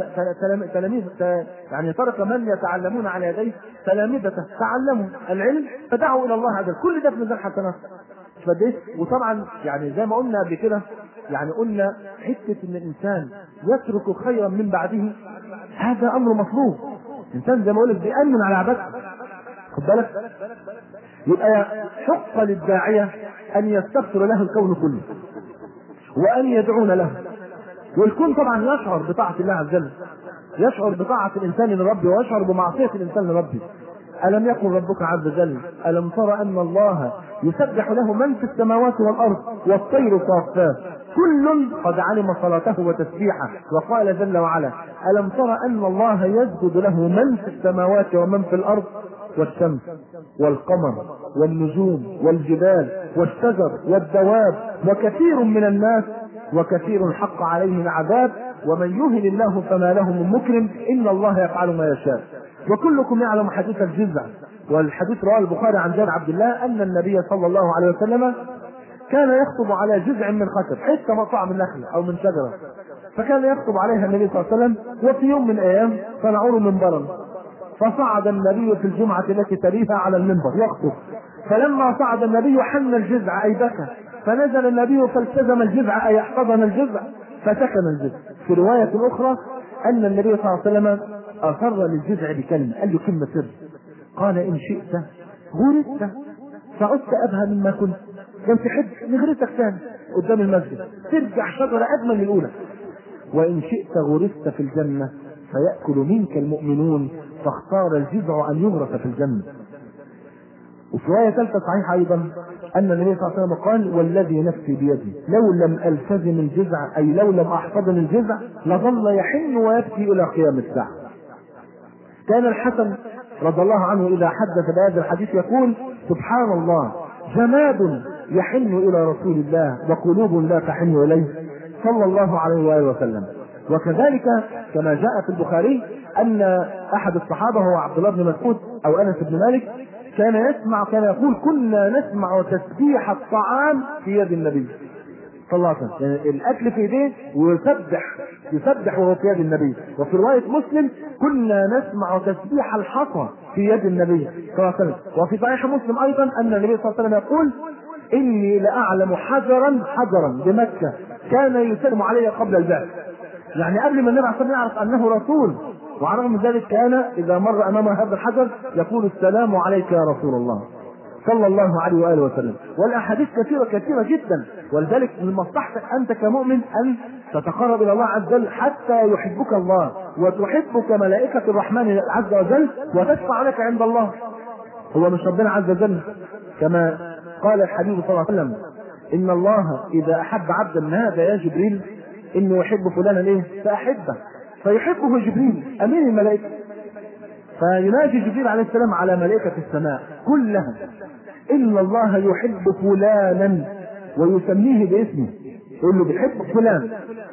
S2: تلاميذ يعني ترك من يتعلمون على يديه تلامذته تعلموا العلم فدعوا الى الله عز وجل كل ده في ميزان حسنات فديت وطبعا يعني زي ما قلنا قبل كده يعني قلنا حته ان الانسان يترك خيرا من بعده هذا امر مطلوب الانسان زي ما قلت بيأمن على عبادته خد بالك يبقى حق للداعية أن يستغفر له الكون كله وأن يدعون له والكون طبعا يشعر بطاعة الله عز وجل يشعر بطاعة الإنسان لربه ويشعر بمعصية الإنسان لربه ألم يقل ربك عز وجل ألم تر أن الله يسبح له من في السماوات والأرض والطير صافات كل قد علم صلاته وتسبيحه وقال جل وعلا ألم تر أن الله يسجد له من في السماوات ومن في الأرض والشمس والقمر والنجوم والجبال والشجر والدواب وكثير من الناس وكثير حق عليه العذاب ومن يهن الله فما له من مكرم ان الله يفعل ما يشاء وكلكم يعلم حديث الجزع والحديث رواه البخاري عن جابر عبد الله ان النبي صلى الله عليه وسلم كان يخطب على جزع من خشب حته مقطع من نخله او من شجره فكان يخطب عليها النبي صلى الله عليه وسلم وفي يوم من الايام صنعوا منبرا فصعد النبي في الجمعة التي تليها على المنبر يخطب فلما صعد النبي حن الجزع أي بكى فنزل النبي فالتزم الجزع أي احتضن الجزع فسكن الجزع في رواية أخرى أن النبي صلى الله عليه وسلم أصر للجزع بكلمة قال له كلمة سر قال إن شئت غرست فعدت أبهى مما كنت كان تحب نغرسك تاني قدام المسجد ترجع شجرة أجمل من الأولى وإن شئت غرست في الجنة فيأكل منك المؤمنون فاختار الجذع أن يغرس في الجنة وفي رواية ثالثة صحيحة أيضا أن النبي صلى الله عليه وسلم قال والذي نفسي بيدي لو لم ألتزم الجذع أي لو لم أحتضن الجذع لظل يحن ويبكي إلى قيام الساعة كان الحسن رضي الله عنه إذا حدث بهذا الحديث يقول سبحان الله جماد يحن إلى رسول الله وقلوب لا تحن إليه صلى الله عليه وآله وسلم وكذلك كما جاء في البخاري ان احد الصحابه هو عبد الله بن مسعود او انس بن مالك كان يسمع كان يقول كنا نسمع تسبيح الطعام في يد النبي صلى الله عليه وسلم يعني الاكل في ايديه ويسبح يسبح وهو في يد النبي وفي روايه مسلم كنا نسمع تسبيح الحصى في يد النبي صلى الله عليه وسلم وفي صحيح مسلم ايضا ان النبي صلى الله عليه وسلم يقول اني لاعلم حجرا حجرا بمكه كان يسلم علي قبل البعث يعني قبل ما النبي عليه الصلاه يعرف انه رسول وعلى رغم ذلك كان اذا مر امام هذا الحجر يقول السلام عليك يا رسول الله صلى الله عليه واله وسلم والاحاديث كثيره كثيره جدا ولذلك من مصلحتك انت كمؤمن ان تتقرب الى الله عز وجل حتى يحبك الله وتحبك ملائكه الرحمن عز وجل وتشفع لك عند الله هو مش ربنا عز وجل كما قال الحبيب صلى الله عليه وسلم ان الله اذا احب عبدا نادى يا جبريل اني احب فلانا ايه فاحبه فيحبه جبريل امين الملائكه فينادي جبريل عليه السلام على ملائكه السماء كلها ان الله يحب فلانا ويسميه باسمه يقول له بيحب فلان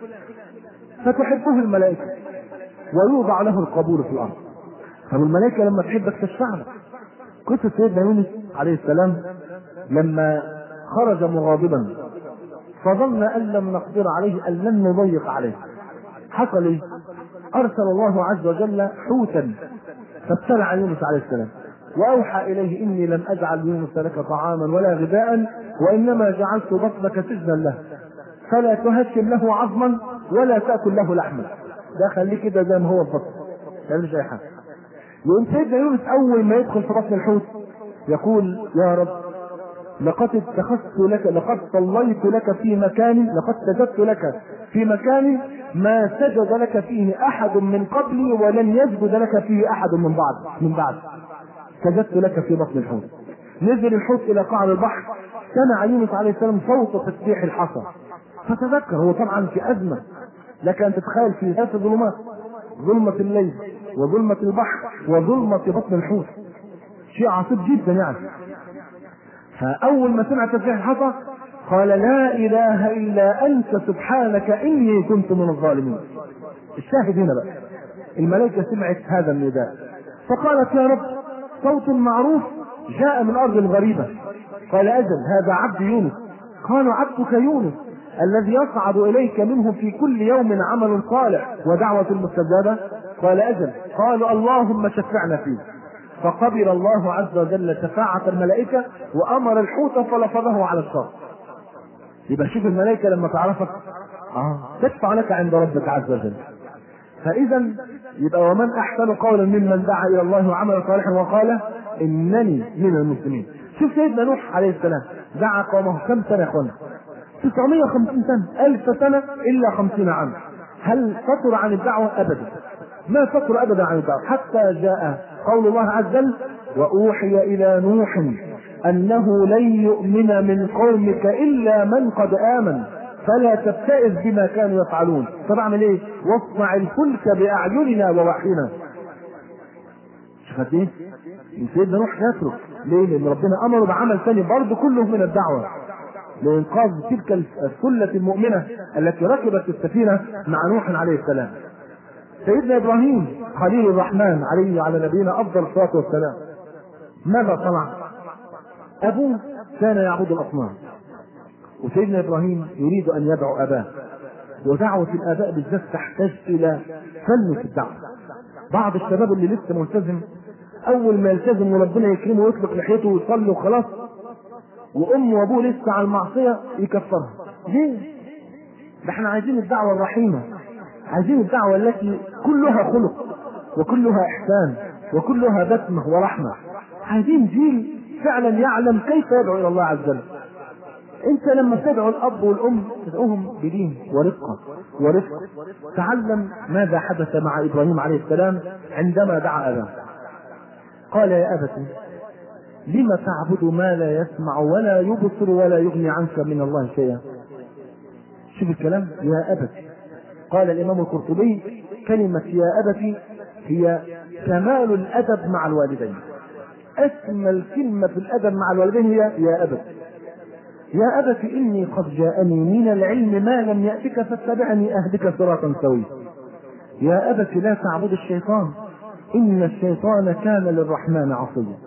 S2: فتحبه الملائكه ويوضع له القبول في الارض طب الملائكه لما تحبك تشفع لك قصه سيدنا يونس عليه السلام لما خرج مغاضبا فظن ان لم نقدر عليه ان لن نضيق عليه حصل ايه؟ ارسل الله عز وجل حوتا فابتلع يونس عليه السلام واوحى اليه اني لم اجعل يونس لك طعاما ولا غذاء وانما جعلت بطنك سجنا له فلا تهشم له عظما ولا تاكل له لحما ده خليه كده زي ما هو البطن ما تعملش اي حاجه يقوم سيدنا يونس اول ما يدخل في بطن الحوت يقول يا رب لقد اتخذت لك لقد صليت لك في مكان لقد سجدت لك في مكان ما سجد لك فيه احد من قبلي ولن يسجد لك فيه احد من بعد من بعد سجدت لك في بطن الحوت نزل الحوت الى قعر البحر سمع يونس عليه السلام صوت تسبيح الحصى فتذكر هو طبعا في ازمه لك ان تتخيل في ثلاث ظلمات ظلمه الليل وظلمه البحر وظلمه بطن الحوت شيء عصيب جدا يعني فاول ما سمع تسبيح الحصى قال لا اله الا انت سبحانك اني كنت من الظالمين الشاهد هنا بقى الملائكه سمعت هذا النداء فقالت يا رب صوت معروف جاء من ارض غريبه قال اجل هذا عبد يونس قالوا عبدك يونس الذي يصعد اليك منه في كل يوم عمل صالح ودعوه مستجابه قال اجل قالوا اللهم شفعنا فيه فقبل الله عز وجل شفاعة الملائكة وأمر الحوت فلفظه على الشر. يبقى شوف الملائكة لما تعرفك آه تدفع لك عند ربك عز وجل. فإذا يبقى ومن أحسن قولا ممن دعا إلى الله وعمل صالحا وقال إنني من المسلمين. شوف سيدنا نوح عليه السلام دعا قومه كم سنة يا اخوانا؟ 950 سنة، 1000 سنة إلا 50 عام. هل فتر عن الدعوة؟ أبدا. ما فتر ابدا عن الدعوه حتى جاء قول الله عز وجل واوحي الى نوح انه لن يؤمن من قومك الا من قد امن فلا تبتئس بما كانوا يفعلون طب اعمل ايه واصنع الفلك باعيننا ووحينا شوف قد ايه سيدنا نوح يترك ليه لان ربنا امره بعمل ثاني برضه كله من الدعوه لانقاذ تلك السله المؤمنه التي ركبت السفينه مع نوح عليه السلام سيدنا ابراهيم خليل الرحمن عليه وعلى نبينا افضل الصلاه والسلام ماذا صنع؟ ابوه كان يعبد الاصنام وسيدنا ابراهيم يريد ان يدعو اباه ودعوه الاباء بالذات تحتاج الى فن في الدعوه بعض الشباب اللي لسه ملتزم اول ما يلتزم وربنا يكرمه ويطلق لحيته ويصلي وخلاص وامه وابوه لسه على المعصيه يكفرها ليه؟ ده احنا عايزين الدعوه الرحيمه عايزين الدعوة التي كلها خلق وكلها إحسان وكلها بسمة ورحمة عايزين جيل فعلا يعلم كيف يدعو إلى الله عز وجل أنت لما تدعو الأب والأم تدعوهم بدين ورقة ورفق تعلم ماذا حدث مع إبراهيم عليه السلام عندما دعا أباه قال يا أبت لم تعبد ما لا يسمع ولا يبصر ولا يغني عنك من الله شيئا شوف الكلام يا أبت قال الإمام القرطبي كلمة يا أبت هي كمال الأدب مع الوالدين أجمل كلمة في الأدب مع الوالدين هي يا أبت يا أبت إني قد جاءني من العلم ما لم يأتك فاتبعني أهدك صراطا سويا يا أبت لا تعبد الشيطان إن الشيطان كان للرحمن عصيا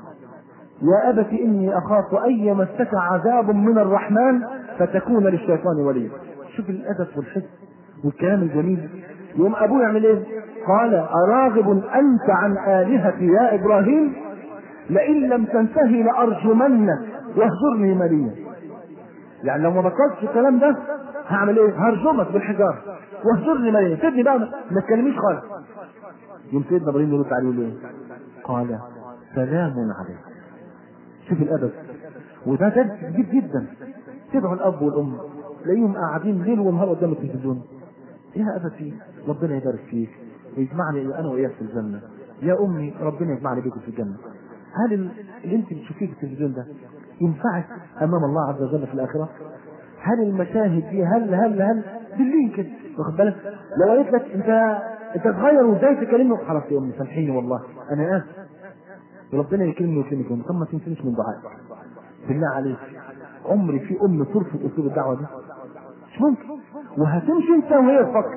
S2: يا أبت إني أخاف أن يمسك عذاب من الرحمن فتكون للشيطان وليا شوف الأدب والحكم والكلام الجميل يوم ابوه يعمل ايه؟ قال اراغب انت عن الهتي يا ابراهيم لئن لم تنتهي لارجمنك واهجرني مليا يعني لو ما بطلتش الكلام ده هعمل ايه؟ هرجمك بالحجاره واهجرني مليا سيبني بقى ما تكلميش خالص يوم سيدنا ابراهيم يرد عليه ليه؟ قال سلام عليك شوف الادب وده درس كبير جدا تدعو الاب والام تلاقيهم قاعدين ليل ونهار قدام التلفزيون يا ابتي ربنا يبارك فيك ويجمعني انا واياك في الجنه يا امي ربنا يجمعني بيكم في الجنه هل اللي انت بتشوفيه في التلفزيون ده ينفعك امام الله عز وجل في الاخره؟ هل المشاهد دي هل هل هل بالليل كده واخد بالك؟ لو قالت لك انت انت تغير وازاي تكلمني خلاص يا امي سامحيني والله انا اسف ربنا يكرمني ويكرمك طب ما تنسينيش من دعائك بالله عليك عمري في ام ترفض اسلوب الدعوه دي مش ممكن وهتمشي انت وهي تفكر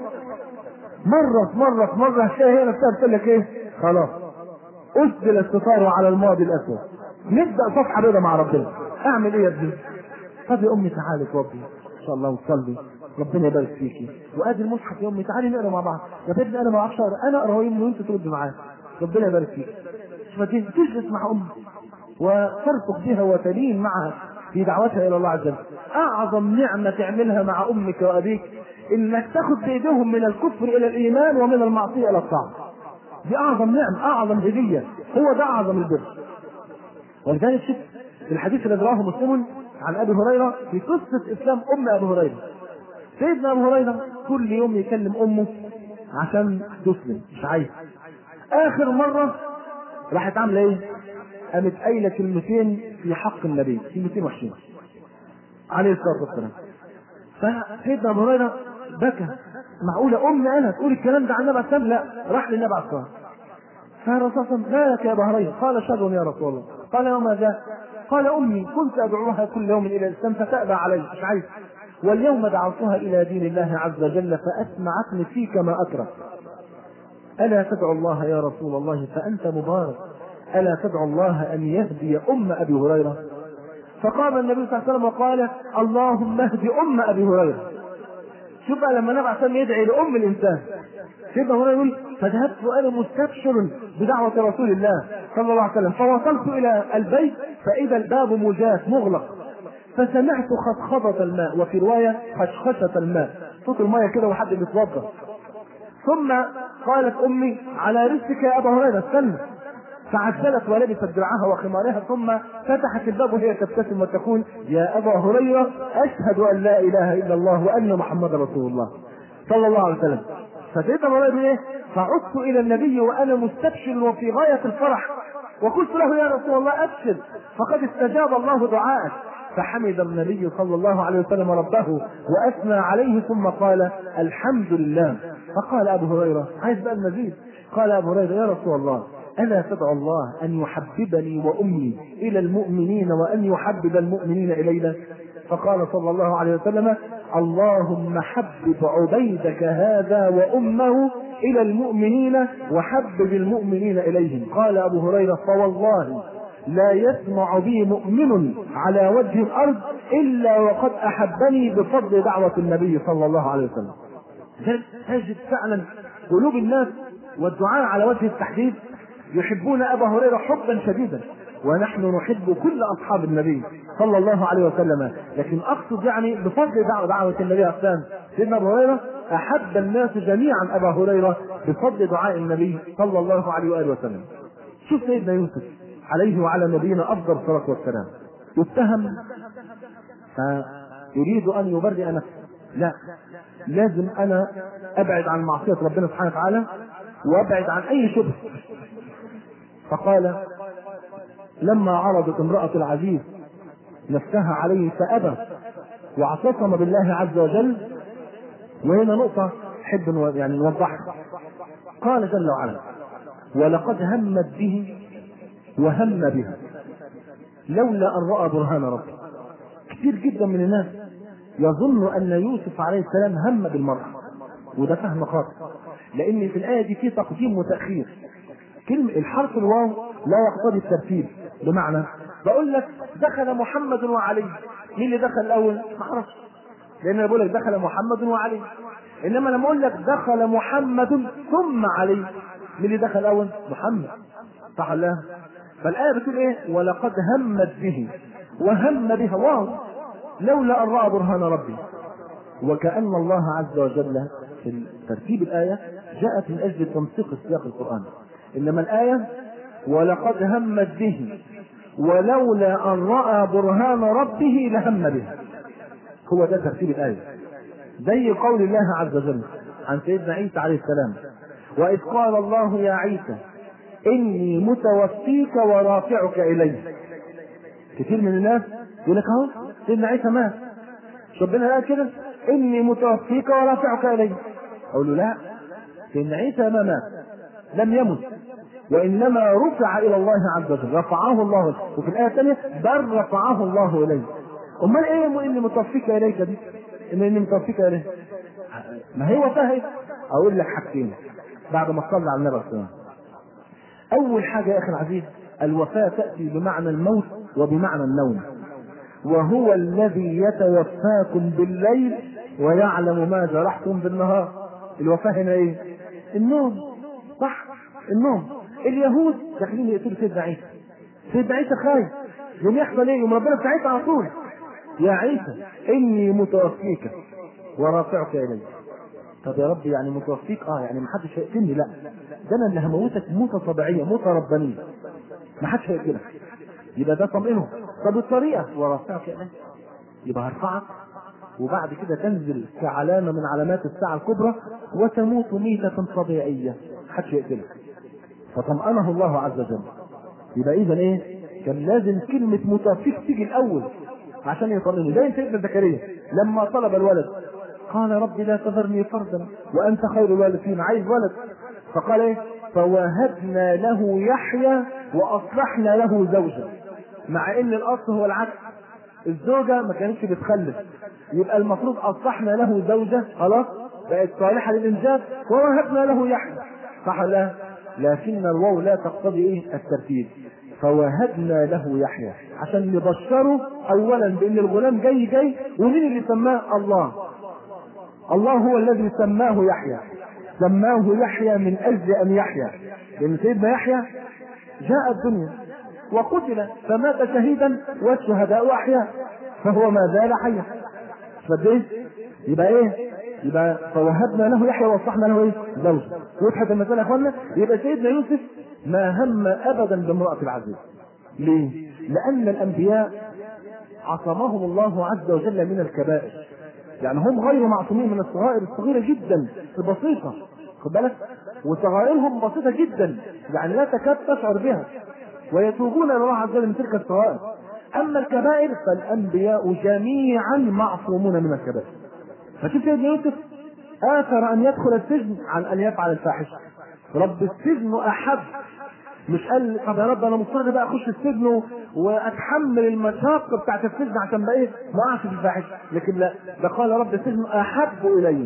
S2: مرة في مرة في مرة هتلاقي هي نفسها بتقول لك ايه؟ خلاص اسدل الستار على الماضي الاسود نبدا صفحه بيضاء مع ربنا اعمل ايه يا ابني؟ طب يا امي تعالي توضي ان شاء الله وتصلي ربنا يبارك فيكي وادي المصحف يا امي تعالي نقرا مع بعض يا ابني انا ما اعرفش اقرا انا اقرا يا وانت ترد معايا ربنا يبارك فيك فتجلس مع امك وترفق بها وتلين معها في دعوتها الى الله عز وجل اعظم نعمه تعملها مع امك وابيك انك تاخذ بايديهم من الكفر الى الايمان ومن المعصيه الى الطاعه دي اعظم نعم اعظم هديه هو ده اعظم البر ولذلك شوف في الحديث الذي رواه مسلم عن ابي هريره في قصه اسلام ام ابي هريره سيدنا ابو هريره كل يوم يكلم امه عشان تسلم مش عايز اخر مره راحت عامله ايه؟ قامت قايله كلمتين في حق النبي كلمتين وحشين عليه الصلاه والسلام فسيدنا ابو هريره بكى معقوله امي انا تقول الكلام ده عن النبي عليه السلام لا راح للنبي عليه الصلاه فالرسول صلى الله عليه وسلم مالك يا ابا هريره قال شر يا رسول الله قال وما ذا قال امي كنت ادعوها كل يوم الى الاسلام فتابى علي مش عايز واليوم دعوتها الى دين الله عز وجل فاسمعتني فيك ما اكره الا تدعو الله يا رسول الله فانت مبارك الا تدعو الله ان يهدي ام ابي هريره فقام النبي صلى الله عليه وسلم وقال اللهم اهد ام ابي هريره شوف بقى لما النبي عليه يدعي لام الانسان سيدنا هريره يقول فذهبت وانا مستبشر بدعوه رسول الله صلى الله عليه وسلم فوصلت الى البيت فاذا الباب مجاف مغلق فسمعت خطخضة الماء وفي رواية خشخشة الماء صوت الماء كده وحد بيتوضا ثم قالت امي على رزقك يا ابا هريره استنى فعجلت ولبست درعها وخمارها ثم فتحت الباب وهي تبتسم وتقول يا ابا هريره اشهد ان لا اله الا الله وان محمدا رسول الله صلى الله عليه وسلم فسيدنا ابو هريره ايه؟ فعدت الى النبي وانا مستبشر وفي غايه الفرح وقلت له يا رسول الله ابشر فقد استجاب الله دعاءك فحمد النبي صلى الله عليه وسلم ربه واثنى عليه ثم قال الحمد لله فقال ابو هريره عايز بقى المزيد قال ابو هريره يا رسول الله الا تدعو الله ان يحببني وامي الى المؤمنين وان يحبب المؤمنين الينا فقال صلى الله عليه وسلم اللهم حبب عبيدك هذا وامه الى المؤمنين وحبب المؤمنين اليهم قال ابو هريره فوالله لا يسمع بي مؤمن على وجه الارض الا وقد احبني بفضل دعوه النبي صلى الله عليه وسلم. تجد فعلا قلوب الناس والدعاء على وجه التحديد يحبون ابا هريره حبا شديدا ونحن نحب كل اصحاب النبي صلى الله عليه وسلم لكن اقصد يعني بفضل دعوه دعوه النبي عليه السلام سيدنا ابو هريره احب الناس جميعا ابا هريره بفضل دعاء النبي صلى الله عليه واله وسلم. شوف سيدنا يوسف عليه وعلى نبينا افضل الصلاه والسلام يتهم فيريد ان يبرئ نفسه لا لازم انا ابعد عن معصيه ربنا سبحانه وتعالى وابعد عن اي شبه فقال لما عرضت امراه العزيز نفسها عليه فابى واعتصم بالله عز وجل وهنا نقطه حب يعني نوضحها قال جل وعلا ولقد همت به وهم بها لولا ان راى برهان ربه كثير جدا من الناس يظن ان يوسف عليه السلام هم بالمراه وده فهم خاطئ لان في الايه دي في تقديم وتاخير كلمه الحرف الواو لا يقتضي الترتيب بمعنى بقول لك دخل محمد وعلي مين اللي دخل الاول؟ ما اعرفش لان انا بقول لك دخل محمد وعلي انما لما اقول لك دخل محمد ثم علي مين اللي دخل الاول؟ محمد صح ولا فالآية بتقول إيه؟ ولقد همت به وهم بها واو لولا أن رأى برهان ربي وكأن الله عز وجل في ترتيب الآية جاءت من أجل تنسيق السياق القرآني إنما الآية ولقد همت به ولولا أن رأى برهان ربه لهم به هو ده ترتيب الآية زي قول الله عز وجل عن سيدنا عيسى عليه السلام وإذ قال الله يا عيسى إني متوفيك ورافعك إلي كثير من الناس يقول لك أهو سيدنا عيسى مات ربنا قال كده إني متوفيك ورافعك إلي أقول له لا سيدنا عيسى ما مات لم يمت وإنما رفع إلى الله عز وجل رفعه الله وفي الآية الثانية بل رفعه الله إليه أمال إيه إني متوفيك إليك دي؟ إن إني متوفيك إليه ما هي وفاة أقول لك حاجتين بعد ما تصلي على النبي صلى الله عليه وسلم أول حاجة يا أخي العزيز الوفاة تأتي بمعنى الموت وبمعنى النوم وهو الذي يتوفاكم بالليل ويعلم ما جرحتم بالنهار الوفاة هنا ايه النوم صح النوم اليهود داخلين يقتلوا سيدنا عيسى سيدنا عيسى خايف يوم يحصل ايه يوم ربنا ساعتها على طول يا عيسى اني متوفيك ورافعك الي طب يا رب يعني متوفيك اه يعني ما حدش هيقتلني لا ده انا اللي هموتك موته طبيعيه موته ربانيه ما حدش هيقتلك يبقى ده طمئنه طب الطريقه ورافعك الي يبقى هرفعك وبعد كده تنزل كعلامه من علامات الساعه الكبرى وتموت ميته طبيعيه محدش يقتلك فطمأنه الله عز وجل يبقى اذا ايه كان لازم كلمة متوفيك تيجي الأول عشان يطمني زي سيدنا زكريا لما طلب الولد قال رب لا تذرني فردا وأنت خير الوارثين عايز ولد فقال ايه فوهبنا له يحيى وأصلحنا له زوجة مع ان الاصل هو العكس الزوجة ما كانتش بتخلف يبقى المفروض اصلحنا له زوجة خلاص بقت صالحة للانجاب ووهبنا له يحيى صح ولا لا؟ لكن الواو لا تقتضي ايه الترتيب فوهبنا له يحيى عشان نبشره اولا بان الغلام جاي جاي ومين اللي سماه الله الله هو الذي سماه يحيى سماه يحيى من اجل ان يحيى لان سيدنا يحيى جاء الدنيا وقتل فمات شهيدا والشهداء احياء فهو ما زال حيا فديه يبقى ايه يبقى فوهبنا له يحيى واصلحنا له ايه زوجه وضحت المساله يا اخوانا يبقى سيدنا يوسف ما هم ابدا بامراه العزيز ليه لان الانبياء عصمهم الله عز وجل من الكبائر يعني هم غير معصومين من الصغائر الصغيره جدا البسيطه خد بالك وصغائرهم بسيطه جدا يعني لا تكاد تشعر بها ويتوبون الى الله عز وجل من تلك الصغائر اما الكبائر فالانبياء جميعا معصومون من الكبائر فشوف سيدنا يوسف اثر ان يدخل السجن عن ان يفعل الفاحشه رب السجن احب مش قال طب يا رب انا مضطر بقى اخش السجن واتحمل المشاق بتاعت السجن عشان بقى ايه ما اقعش في الفاحشه لكن لا ده قال رب السجن احب الي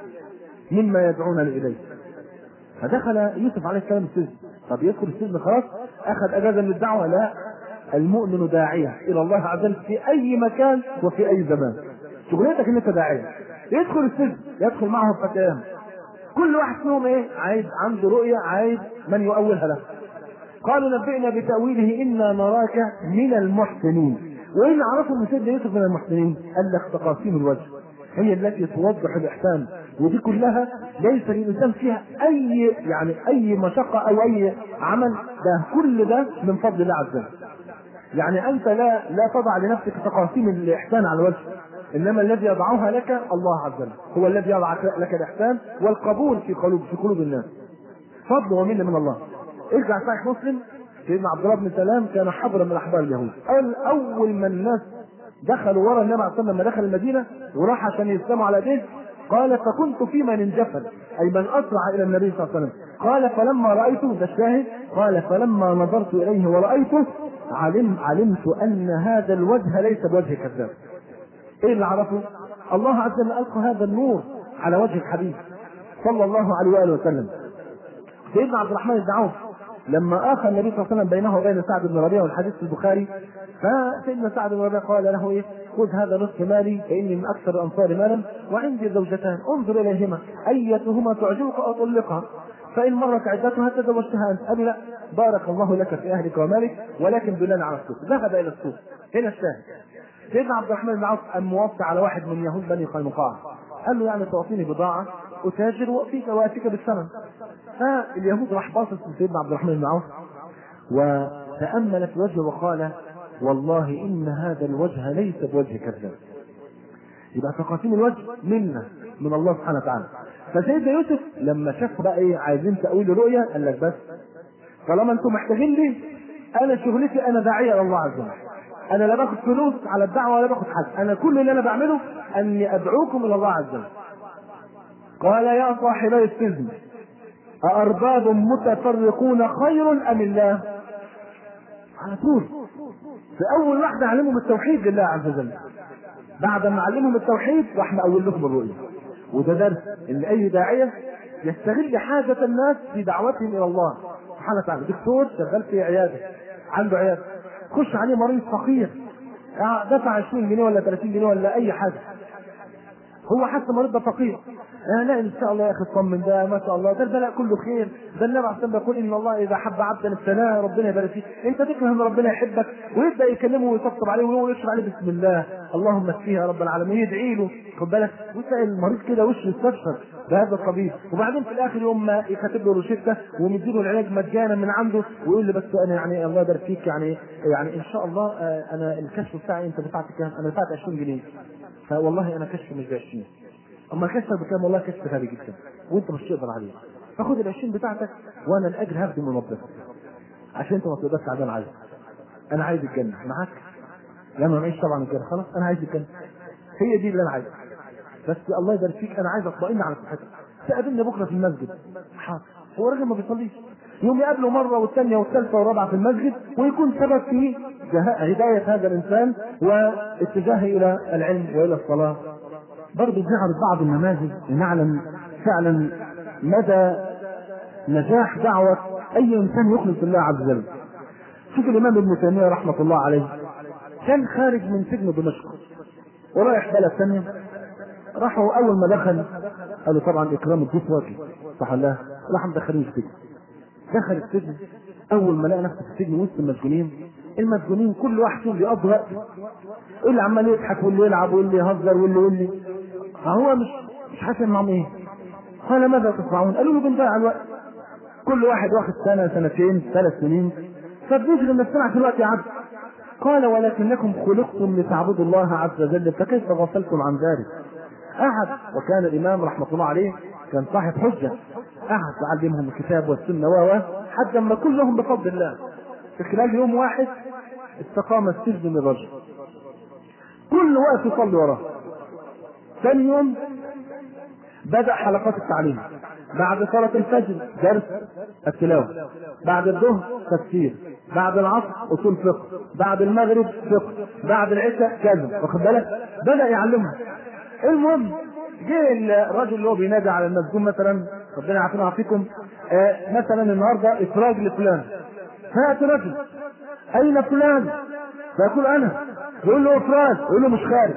S2: مما يدعونني اليه فدخل يوسف عليه السلام السجن طب يدخل السجن خلاص اخذ اجازه من الدعوه لا المؤمن داعيه الى الله عز وجل في اي مكان وفي اي زمان شغلتك ان انت داعيه يدخل السجن يدخل معه فتيان كل واحد فيهم ايه عايز عنده رؤيه عايز من يؤولها له قالوا نبئنا بتاويله انا نراك من المحسنين وإن عرفوا ان سيدنا يوسف من المحسنين قال لك تقاسيم الوجه هي التي توضح الاحسان ودي كلها ليس للانسان فيها اي يعني اي مشقه او اي عمل ده كل ده من فضل الله عز وجل يعني انت لا لا تضع لنفسك تقاسيم الاحسان على الوجه انما الذي يضعها لك الله عز وجل هو الذي يضع لك الاحسان والقبول في قلوب في قلوب الناس فضل ومنه من الله ارجع صحيح مسلم سيدنا عبد الله بن سلام كان حبرا من احبار اليهود قال اول ما الناس دخلوا ورا النبي عليه الصلاه والسلام لما دخل المدينه وراح عشان يسلموا على ايديه قال فكنت في من انجفل اي من اسرع الى النبي صلى الله عليه وسلم قال فلما رايته ده الشاهد قال فلما نظرت اليه ورايته علم علمت ان هذا الوجه ليس بوجه كذاب ايه اللي عرفه؟ الله عز وجل القى هذا النور على وجه الحبيب صلى الله عليه واله وسلم سيدنا عبد الرحمن بن عوف لما اخى النبي صلى الله عليه وسلم بينه وبين سعد بن ربيعه والحديث في البخاري فسيدنا سعد بن ربيعه قال له ايه خذ هذا نصف مالي فاني من اكثر الانصار مالا وعندي زوجتان انظر اليهما ايتهما تعجبك اطلقها فان مرت عدتها تزوجتها انت قال لا بارك الله لك في اهلك ومالك ولكن دلنا على السوق ذهب الى السوق هنا الشاهد سيدنا عبد الرحمن بن عوف قام موصي على واحد من يهود بني قينقاع قال له يعني تعطيني بضاعه اتاجر وافيك واتيك بالثمن فاليهود راح باصص لسيدنا عبد الرحمن بن عوف وتامل في وجهه وقال والله ان هذا الوجه ليس بوجه كذاب يبقى تقاسيم الوجه منا من الله سبحانه وتعالى فسيدنا يوسف لما شاف بقى ايه عايزين تاويل الرؤيا قال لك بس طالما انتم محتاجين لي انا شغلتي انا داعيه الى الله عز وجل انا لا باخد فلوس على الدعوه ولا باخد حاجه انا كل اللي انا بعمله اني ادعوكم الى الله عز وجل قال يا صاحبي السجن أأرباب متفرقون خير أم الله؟ على طول في أول واحدة علمهم التوحيد لله عز وجل بعد ما علمهم التوحيد راح مقول لهم الرؤية وده درس إن أي داعية يستغل حاجة الناس في دعوتهم إلى الله سبحانه وتعالى دكتور شغال في عيادة عنده عيادة خش عليه مريض فقير دفع 20 جنيه ولا 30 جنيه ولا اي حاجه هو حتى مريض ده فقير آه لا ان شاء الله يا اخي اطمن ده ما شاء الله ده البلاء كله خير ده النبي عليه الصلاه يقول ان الله اذا حب عبدا ابتلاه ربنا يبارك فيه انت تكره ان ربنا يحبك ويبدا يكلمه ويطبطب عليه ويشرب عليه بسم الله اللهم اشفيه يا رب العالمين يدعي له خد بالك وتلاقي المريض كده وشه يستشفى بهذا القبيل وبعدين في الاخر يوم ما يكتب له روشته ومديله العلاج مجانا من عنده ويقول لي بس انا يعني الله يبارك فيك يعني يعني ان شاء الله آه انا الكشف بتاعي انت دفعت كام؟ انا دفعت 20 جنيه فوالله انا كشف مش ب 20 اما كشف بكام والله كشف غالي جدا وانت مش تقدر عليه فخد ال 20 بتاعتك وانا الاجر هاخده من ربنا عشان انت ما تقدرش على انا عايز انا عايز الجنه معاك لما معيش طبعا الجنه خلاص انا عايز الجنه هي دي اللي انا عايزها بس الله يبارك فيك انا عايز اطمئن على صحتك تقابلني بكره في المسجد حاضر هو راجل ما بيصليش يوم يقابله مره والثانيه والثالثه والرابعه في المسجد ويكون سبب في هدايه هذا الانسان واتجاهه الى العلم والى الصلاه برضه بنعرض بعض النماذج لنعلم فعلا مدى نجاح دعوة أي إنسان يخلص الله عز وجل. شوف الإمام ابن تيمية رحمة الله عليه كان خارج من سجن دمشق ورايح بلد ثانية راحوا أول ما دخل قالوا طبعا إكرام الضيف واجب صح الله راح مدخلين السجن دخل السجن أول ما لقى نفسه في السجن وسط المسجونين المسجونين كل واحد فيهم بيقضي وقت اللي عمال يضحك واللي يلعب واللي يهزر واللي واللي فهو مش مش حاسس معهم ايه قال ماذا تصنعون؟ قالوا له بنضيع الوقت كل واحد واخد سنه سنتين ثلاث سنين فبنشغل نفسنا عشان الوقت يعدي قال ولكنكم خلقتم لتعبدوا الله عز وجل فكيف غفلتم عن ذلك؟ قعد وكان الامام رحمه الله عليه كان صاحب حجه قعد يعلمهم الكتاب والسنه و حتى لما كلهم بفضل الله في خلال يوم واحد استقام السجن من رجل كل وقت يصلي وراه ثاني يوم بدأ حلقات التعليم بعد صلاة الفجر درس التلاوة بعد الظهر تفسير بعد العصر أصول فقه بعد المغرب فقه بعد العشاء كذا واخد بالك بدأ يعلمها المهم جه الراجل اللي هو بينادي على المسجون مثلا ربنا يعافينا ويعافيكم آه مثلا النهارده افراج لفلان فياتي رجل اين فلان؟ فيقول انا يقول له افراج يقول له مش خارج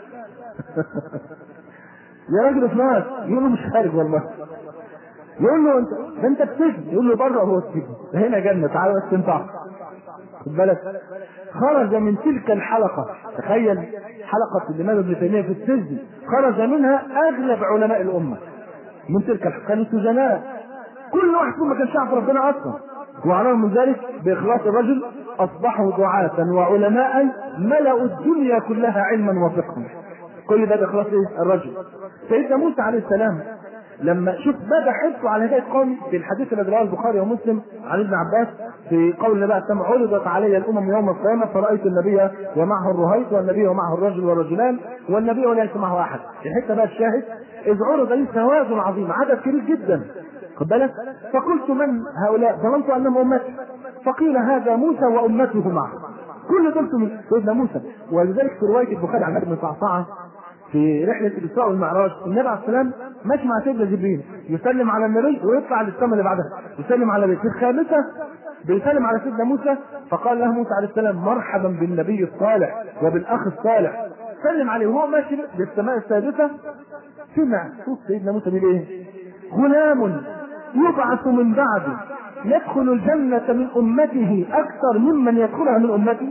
S2: يا راجل افراج يقول له مش خارج والله يقول له انت ده انت بتسجن يقول له بره هو السجن هنا جنه تعالى بس تنفع خد بالك خرج من تلك الحلقه تخيل حلقه الامام ابن تيميه في السجن خرج منها اغلب علماء الامه من تلك الحلقه كانوا سجناء كل واحد فيهم ما كانش يعرف ربنا اصلا وعلى من ذلك باخلاص الرجل اصبحوا دعاة وعلماء ملأوا الدنيا كلها علما وفقها كل ده باخلاص ايه الرجل سيدنا موسى عليه السلام لما شوف بدا حرصه على هدايه قوم في الحديث الذي رواه البخاري ومسلم عن ابن عباس في قول النبي عليه عرضت علي الامم يوم القيامه فرايت النبي ومعه الرهيط والنبي ومعه الرجل والرجلان والنبي وليس معه احد الحته بقى الشاهد اذ عرض لي سواد عظيم عدد كبير جدا خد بالك فقلت من هؤلاء ظننت انهم امتي فقيل هذا موسى وامته معه كل دول من سيدنا موسى ولذلك في روايه البخاري عن ابن صعصعه في رحله الاسراء والمعراج النبي عليه السلام ماشي مع سيدنا جبريل يسلم على النبي ويطلع للسماء اللي بعدها يسلم على النبي في الخامسه بيسلم على سيدنا موسى فقال له موسى عليه السلام مرحبا بالنبي الصالح وبالاخ الصالح سلم عليه وهو ماشي للسماء السادسه سمع صوت سيدنا موسى بيقول ايه؟ غلام يبعث من بعده يدخل الجنة من أمته أكثر ممن يدخلها من أمته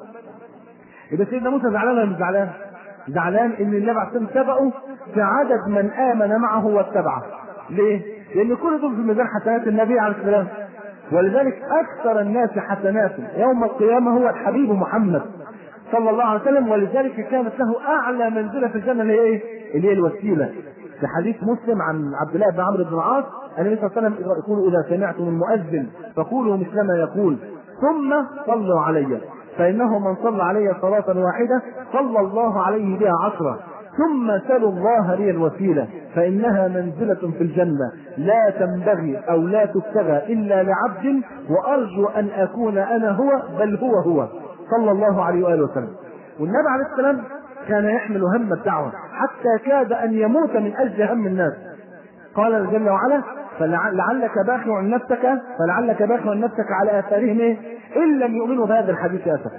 S2: يبقى سيدنا موسى زعلان ولا مش زعلان؟ زعلان ان النبي عليه الصلاه سبقه في عدد من امن معه واتبعه. ليه؟ لان كل دول في ميزان حسنات النبي عليه السلام. ولذلك اكثر الناس حسنات يوم القيامه هو الحبيب محمد صلى الله عليه وسلم ولذلك كانت له اعلى منزله في الجنه اللي هي ايه؟ اللي هي الوسيله. في حديث مسلم عن عبد الله بن عمرو بن العاص النبي صلى الله عليه وسلم يقول اذا سمعتم المؤذن فقولوا مثل ما يقول ثم صلوا علي فإنه من صلى علي صلاة واحدة صلى الله عليه بها عشرة ثم سلوا الله لي الوسيلة فإنها منزلة في الجنة لا تنبغي أو لا تبتغى إلا لعبد وأرجو أن أكون أنا هو بل هو هو صلى الله عليه وآله وسلم والنبي عليه السلام كان يحمل هم الدعوة حتى كاد أن يموت من أجل هم الناس قال جل وعلا فلعلك باخع نفسك فلعلك باخع نفسك على اثارهم ايه؟ ان لم يؤمنوا بهذا الحديث اسفا.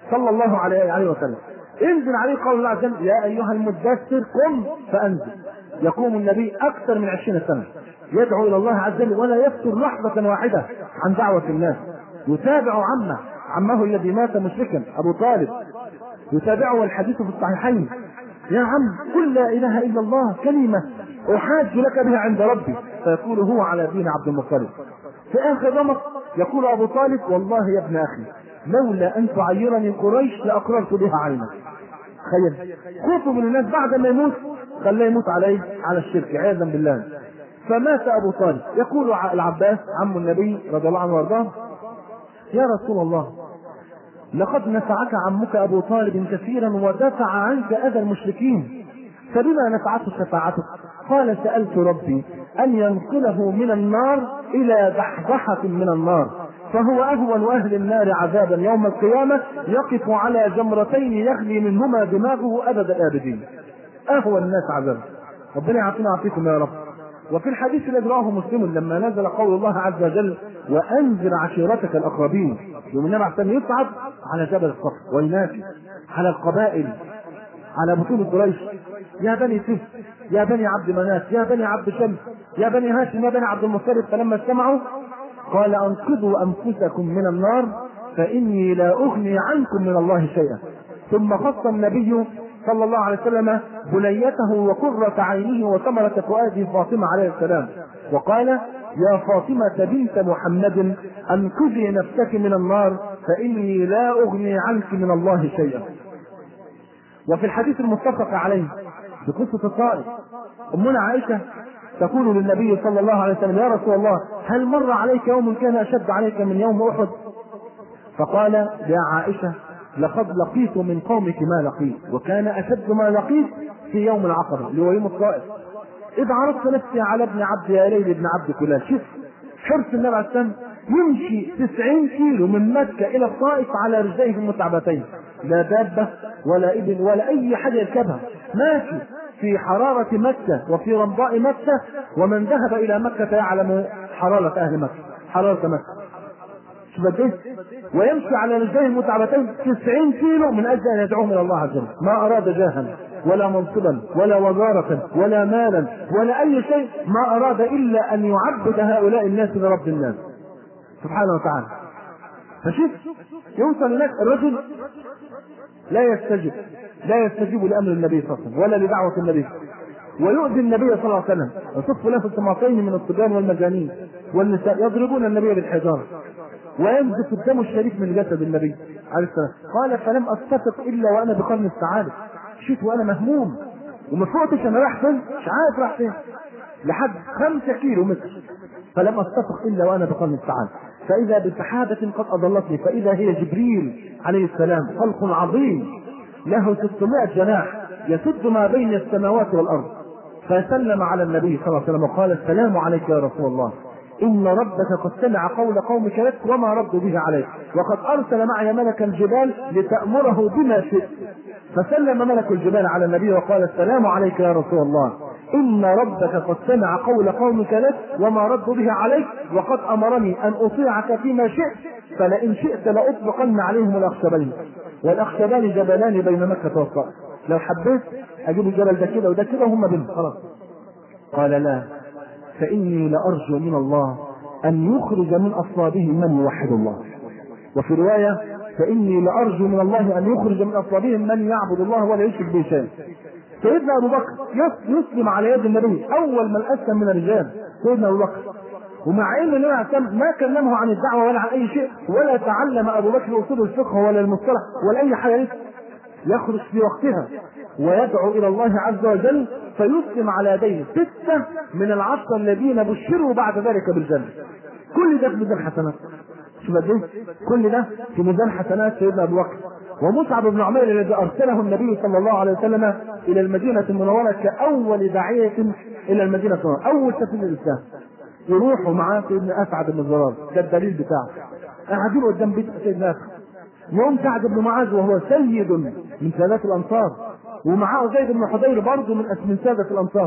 S4: صلى الله عليه عليه وسلم انزل عليه قول الله عز وجل يا ايها المدثر قم فانزل يقوم النبي اكثر من عشرين سنه يدعو الى الله عز وجل ولا يفتر لحظه واحده عن دعوه الناس يتابع عمه عمه الذي مات مشركا ابو طالب يتابعه والحديث في الصحيحين يا عم قل لا اله الا الله كلمه احاج لك بها عند ربي فيقول هو على دين عبد المطلب في اخر رمق يقول ابو طالب والله يا ابن اخي لولا ان تعيرني قريش لاقررت بها عينك تخيل خوفه من الناس بعد ما يموت خلاه يموت عليه على الشرك عياذا بالله فمات ابو طالب يقول العباس عم النبي رضي الله عنه وارضاه يا رسول الله لقد نفعك عمك ابو طالب كثيرا ودفع عنك اذى المشركين فبما نفعته شفاعتك قال سالت ربي ان ينقله من النار الى دحضحه من النار فهو اهون اهل النار عذابا يوم القيامه يقف على جمرتين يغلي منهما دماغه ابد الابدين اهون الناس عذابا ربنا يعطينا ويعطيكم يا رب وفي الحديث الذي رواه مسلم لما نزل قول الله عز وجل وانذر عشيرتك الاقربين يوم النبي عليه الصلاه يصعد على جبل الصف وينادي على القبائل على بطون قريش يا بني سف يا بني عبد مناف يا بني عبد شمس يا بني هاشم يا بني عبد المطلب فلما استمعوا قال انقذوا انفسكم من النار فاني لا اغني عنكم من الله شيئا ثم خص النبي صلى الله عليه وسلم بنيته وقرة عينه وثمرة فؤاده فاطمة عليه السلام وقال يا فاطمة بنت محمد أنقذي نفسك من النار فإني لا أغني عنك من الله شيئا وفي الحديث المتفق عليه بقصة الطائف أمنا عائشة تقول للنبي صلى الله عليه وسلم يا رسول الله هل مر عليك يوم كان أشد عليك من يوم أحد فقال يا عائشة لقد لقيت من قومك ما لقيت وكان أشد ما لقيت في يوم العقبة اللي هو يوم الطائف إذ عرضت نفسي على ابن عبد يا ليل بن عبد كلال شوف حرص النبي عليه السلام يمشي 90 كيلو من مكة إلى الطائف على رجليه المتعبتين لا دابة ولا إبل ولا أي حاجة يركبها ماشي في حرارة مكة وفي رمضاء مكة ومن ذهب إلى مكة يعلم حرارة أهل مكة حرارة مكة شوف قد ايه؟ ويمشي على رجليه المتعبتين 90 كيلو من اجل ان يدعوهم الى الله عز وجل، ما اراد جاها ولا منصبا ولا وزارة ولا مالا ولا اي شيء، ما اراد الا ان يعبد هؤلاء الناس لرب الناس. سبحانه وتعالى. فشوف يوصل هناك الرجل لا يستجب لا يستجيب لامر النبي صلى الله عليه وسلم ولا لدعوه النبي ويؤذي النبي صلى الله عليه وسلم يصف له الطماطين من الصبيان والمجانين والنساء يضربون النبي بالحجاره وينزف الدم الشريف من جسد النبي عليه السلام قال فلم استفق الا وانا بقرن السعاده مشيت وانا مهموم وما فوقتش انا رايح فين مش عارف رايح فين لحد خمسة كيلو متر فلم استفق الا وانا بقرن السعاده فاذا بسحابه قد اضلتني فاذا هي جبريل عليه السلام خلق عظيم له 600 جناح يسد ما بين السماوات والارض فسلم على النبي صلى الله عليه وسلم وقال السلام عليك يا رسول الله إن ربك قد سمع قول قومك لك وما ردوا به عليك وقد أرسل معي ملك الجبال لتأمره بما شئت فسلم ملك الجبال على النبي وقال السلام عليك يا رسول الله إن ربك قد سمع قول قومك لك وما ردوا به عليك وقد أمرني أن أطيعك فيما شئت فلئن شئت لأطبقن عليهم الأخشبين والأخشبان جبلان بين مكة والطائف لو حبيت أجيب الجبل ده كده وده كده وهم بينهم خلاص قال لا فإني لأرجو من الله أن يخرج من أصلابهم من يوحد الله وفي رواية فإني لأرجو من الله أن يخرج من أصلابهم من يعبد الله ولا يشرك به شيئا سيدنا أبو بكر يسلم على يد النبي أول من أسلم من الرجال سيدنا أبو بكر ومع ان النبي عليه ما كلمه عن الدعوه ولا عن اي شيء ولا تعلم ابو بكر اصول الفقه ولا المصطلح ولا اي حاجه يخرج في وقتها ويدعو الى الله عز وجل فيسلم على يديه سته من العشره الذين بشروا بعد ذلك بالجنه كل ده في ميزان حسنات شوف قد كل ده في ميزان حسنات سيدنا ابو بكر ومصعب بن عمير الذي ارسله النبي صلى الله عليه وسلم الى المدينه المنوره كاول داعيه الى المدينه المنوره اول سفير الاسلام يروحوا معاه سيدنا اسعد بن زرار ده الدليل بتاعه قاعدين قدام بيت سيدنا اسعد يوم سعد بن معاذ وهو سيد من سادات الانصار ومعاه زيد بن حضير برضه من من سادة الانصار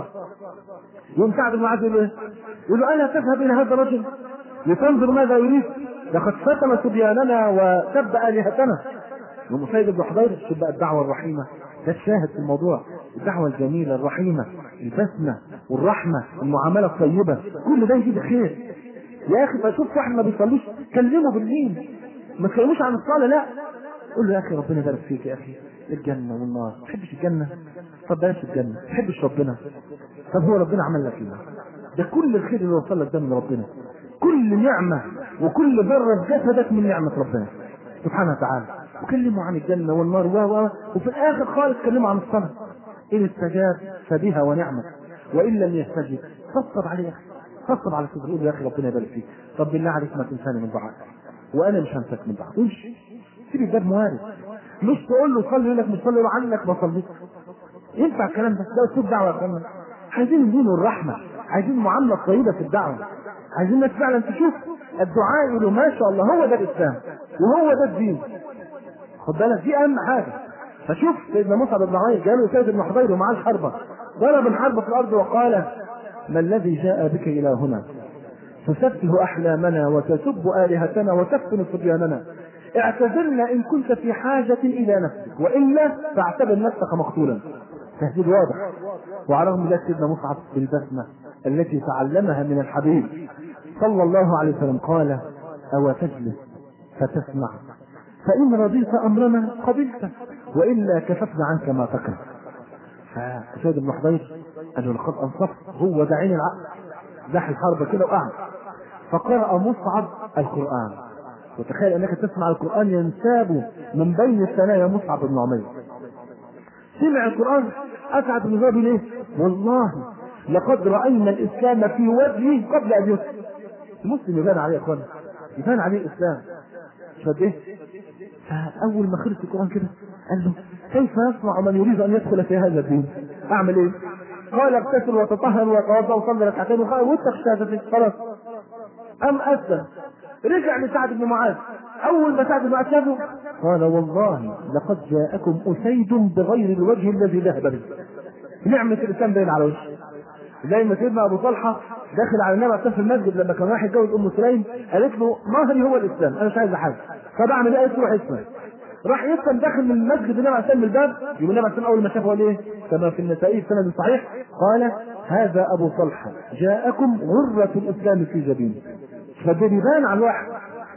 S4: يوم سعد بن معاذ يقول له يقول له الا تذهب الى هذا الرجل لتنظر ماذا يريد لقد فتن صبياننا وسب الهتنا يوم سيد بن حضير شوف بقى الدعوه الرحيمه ده الشاهد في الموضوع الدعوه الجميله الرحيمه البسمه والرحمه المعامله الطيبه كل ده يجيب خير يا اخي فشوف واحد ما بيصليش كلمه بالليل ما تكلموش عن الصلاه لا قول له يا اخي ربنا يبارك فيك يا اخي الجنه والنار ما تحبش الجنه طب بلاش الجنه ما تحبش ربنا طب هو ربنا عمل لك ايه ده كل الخير اللي وصل لك ده من ربنا كل نعمه وكل ذره في جسدك من نعمه ربنا سبحانه وتعالى وكلموا عن الجنه والنار و و وفي الاخر خالص كلموا عن الصلاه ان استجاب فبها ونعمت وان لم يستجب فصب عليه يا اخي فصب على صدره قول يا اخي ربنا يبارك فيك طب بالله عليك ما تنساني من دعائك وانا مش هنساك من دعائك امشي سيب الباب موارد مش تقول له صلي يقول لك مش صلي عنك ما صليت ينفع الكلام ده ده اسلوب دعوه يا اخوانا عايزين الدين والرحمه عايزين معامله طيبه في الدعوه عايزين الناس فعلا تشوف الدعاء يقولوا ما شاء الله هو ده الاسلام وهو ده الدين خد بالك دي اهم حاجه فشوف سيدنا مصعب بن عمير جاله سيد بن حضير ومعاه الحربه ضرب الحربه في الارض وقال ما الذي جاء بك الى هنا تسفه احلامنا وتسب الهتنا وتفتن صبياننا اعتذرنا ان كنت في حاجه الى نفسك والا فاعتبر نفسك مقتولا تهديد واضح وعلى رغم ذلك سيدنا مصعب بالبسمه التي تعلمها من الحبيب صلى الله عليه وسلم قال او تجلس فتسمع فان رضيت امرنا قبلت والا كففنا عنك ما تكره فسيد بن حضير قال له لقد انصفت هو ده عين العقل داح الحرب كده وقعد فقرأ مصعب القرآن وتخيل انك تسمع القرآن ينساب من بين الثنايا مصعب بن عمير سمع القرآن أسعد بن ذهب ليه؟ والله لقد رأينا الإسلام في وجهه قبل أن يسلم المسلم يبان عليه يا إخوانا يبان عليه الإسلام مش قد إيه؟ فأول ما خلص القرآن كده قال له كيف يصنع من يريد أن يدخل في هذا الدين؟ أعمل إيه؟ قال اغتسل وتطهر وتوضا وصلي ركعتين وقال واتق شهادتك خلاص ام اسلم رجع لسعد بن معاذ اول ما سعد بن معاذ شافه قال والله لقد جاءكم اسيد بغير الوجه الذي ذهب به نعمة الاسلام باين على وجهه زي ما سيدنا ابو طلحه داخل على النبي عليه في المسجد لما كان رايح يتجوز ام سليم قالت له مهري هو الاسلام انا مش عايز حاجه طب اعمل ايه؟ قالت له روح اسلم راح يسلم داخل من المسجد النبي عليه السلام الباب يقول النبي عليه اول ما شافه قال ايه؟ كما في النسائي في سند صحيح قال هذا ابو طلحه جاءكم غره الاسلام في جبينه فده بيبان على الواحد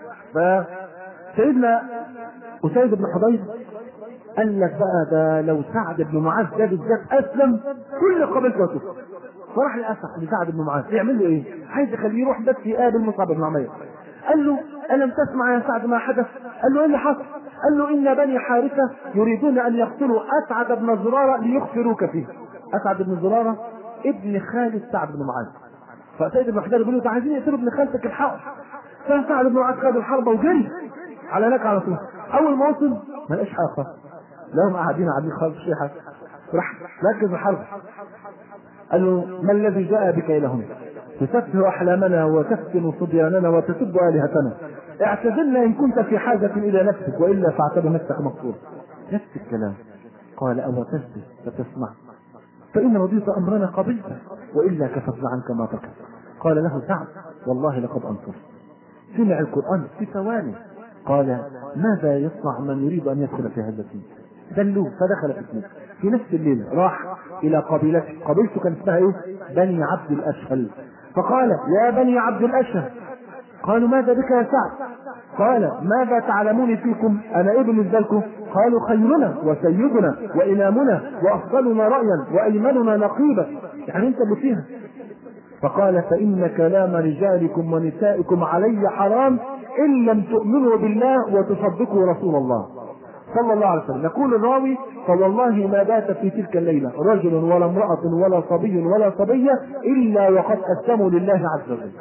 S4: فسيدنا أسيد بن حضير قال لك بقى ده لو سعد بن معاذ ده بالذات اسلم كل قبيلته هتسلم فراح لاسعد لسعد بن معاذ يعمل له ايه؟ عايز يخليه يروح بس يقابل مصعب بن عمير قال له الم تسمع يا سعد ما حدث؟ قال له ايه اللي حصل؟ قال له ان بني حارثه يريدون ان يقتلوا اسعد بن زراره ليخفروك فيه. اسعد بن زراره ابن خالد سعد بن معاذ. فسيد بن حجاج بيقول له عايزين يقتلوا ابن خالتك الحق. فسعد بن معاذ خد الحربه وجري على هناك على طول. اول ما وصل ما لقاش حاجه خالص. لهم قاعدين قاعدين خالص شيء حاجه. راح ركز الحرب. قال له ما الذي جاء بك الى هنا؟ تسفه احلامنا وتفتن صبياننا وتسب الهتنا اعتذرنا ان كنت في حاجه الى نفسك والا فاعتبر نفسك مقصور نفس الكلام قال اما تسبه فتسمع فان رضيت امرنا قبلت والا كففنا عنك ما تكره قال له سعد والله لقد انصرت سمع القران في ثواني قال ماذا يصنع من يريد ان يدخل في هذا الدين دلوه فدخل في اسمه في نفس الليله راح الى قبيلته قبيلته كان اسمها ايه بني عبد الاشهل فقال يا بني عبد الاشهل قالوا ماذا بك يا سعد قال ماذا تعلمون فيكم انا ايه بالنسبه لكم قالوا خيرنا وسيدنا وامامنا وافضلنا رايا وايمننا نقيبا يعني انت اللي فيها فقال فان كلام رجالكم ونسائكم علي حرام ان لم تؤمنوا بالله وتصدقوا رسول الله صلى الله عليه وسلم يقول الراوي فوالله ما بات في تلك الليلة رجل ولا امرأة ولا صبي ولا صبية إلا وقد أسلموا لله عز وجل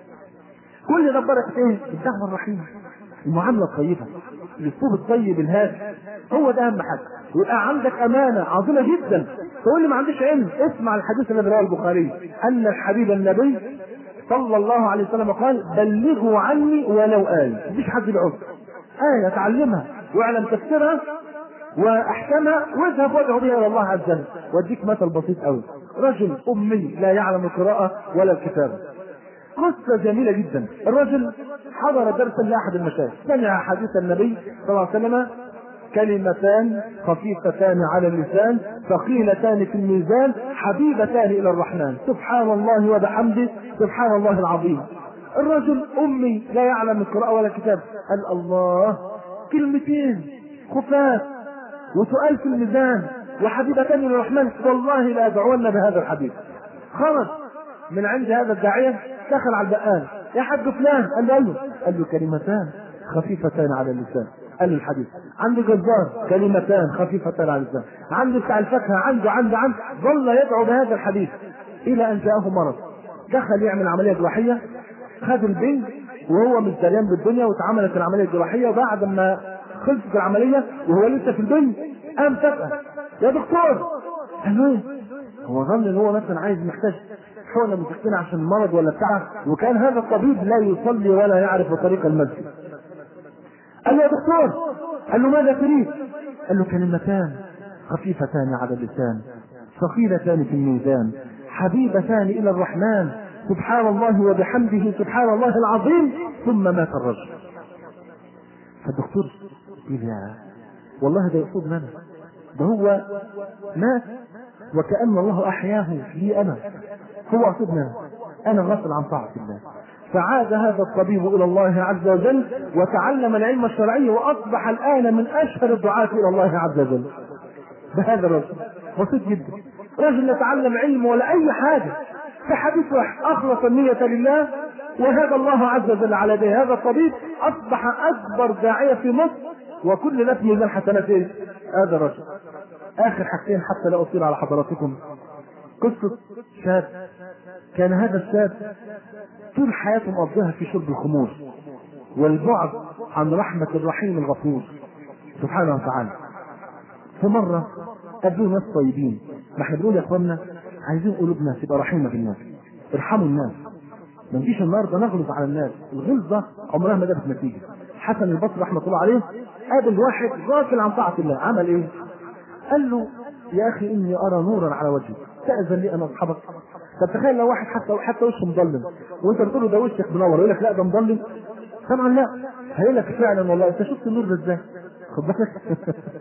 S4: كل ده بركة ايه؟ الدعوة الرحيمة المعاملة الطيبة الاسلوب الطيب الهادي هو ده اهم حاجة يبقى عندك امانة عظيمة جدا تقول لي ما عنديش علم اسمع الحديث الذي رواه البخاري ان الحبيب النبي صلى الله عليه وسلم قال بلغوا عني ولو آية مفيش حد بعذر آية تعلمها واعلم تفسيرها واحكامها واذهب وادعو بها الى الله عز وجل واديك مثل بسيط قوي رجل امي لا يعلم القراءه ولا الكتابه قصة جميلة جدا الرجل حضر درسا لأحد المشايخ سمع حديث النبي صلى الله عليه وسلم كلمتان خفيفتان على اللسان ثقيلتان في الميزان حبيبتان الى الرحمن سبحان الله وبحمده سبحان الله العظيم الرجل امي لا يعلم القراءه ولا الكتاب قال الله كلمتين خفاف وسؤال في الميزان وحبيبتان الى الرحمن والله لا ادعون بهذا الحبيب خرج من عند هذا الداعيه دخل على البقال يا حاج فلان قال له ايوه قال له كلمتان خفيفتان على اللسان قال له الحديث عنده جزار كلمتان خفيفتان على اللسان عنده بتاع الفاكهه عنده عنده عنده ظل يدعو بهذا الحديث الى ان جاءه مرض دخل يعمل عمليه جراحيه خد البنج وهو مش دريان بالدنيا واتعملت العمليه الجراحيه وبعد ما خلصت العمليه وهو لسه في البنج قام فجاه يا دكتور قال له ايه؟ هو ظن ان هو مثلا عايز محتاج حقنه مسكنه عشان المرض ولا بتاع وكان هذا الطبيب لا يصلي ولا يعرف طريق المسجد قال له يا دكتور قال له ماذا تريد؟ قال له كلمتان خفيفتان على اللسان ثقيلتان في الميزان حبيبتان الى الرحمن سبحان الله وبحمده سبحان الله العظيم ثم مات الرجل فالدكتور يقول يا والله ده يقصد لنا ده هو مات وكأن الله أحياه لي أنا هو يقصدنا أنا غافل عن طاعة الله فعاد هذا الطبيب إلى الله عز وجل وتعلم العلم الشرعي وأصبح الآن من أشهر الدعاة إلى الله عز وجل بهذا الرجل بسيط جدا رجل يتعلم علم ولا أي حاجة في حديث واحد أخلص النية لله وهذا الله عز وجل على يديه هذا الطبيب أصبح أكبر داعية في مصر وكل لا في ميزان حسناته هذا الرجل آخر حاجتين حتى لا أطيل على حضراتكم قصة شاب كان هذا الشاب طول حياته مقضيها في شرب الخمور والبعد عن رحمة الرحيم الغفور سبحانه وتعالى فمرة قابلوا ناس طيبين ما احنا بنقول يا اخوانا عايزين قلوبنا تبقى رحيمة بالناس ارحموا الناس ما نجيش النهارده نغلظ على الناس الغلظة عمرها ما جابت نتيجة حسن البصري رحمة الله عليه قابل واحد غافل عن طاعة الله عمل ايه؟ قال له يا اخي اني ارى نورا على وجهي تأذن لي ان اصحبك طب تخيل لو واحد حتى حتى وشه مظلم وانت بتقول له ده وشك منور يقول لك لا ده مظلم طبعا لا هيقول لك فعلا والله انت شفت النور ده ازاي؟ خد بالك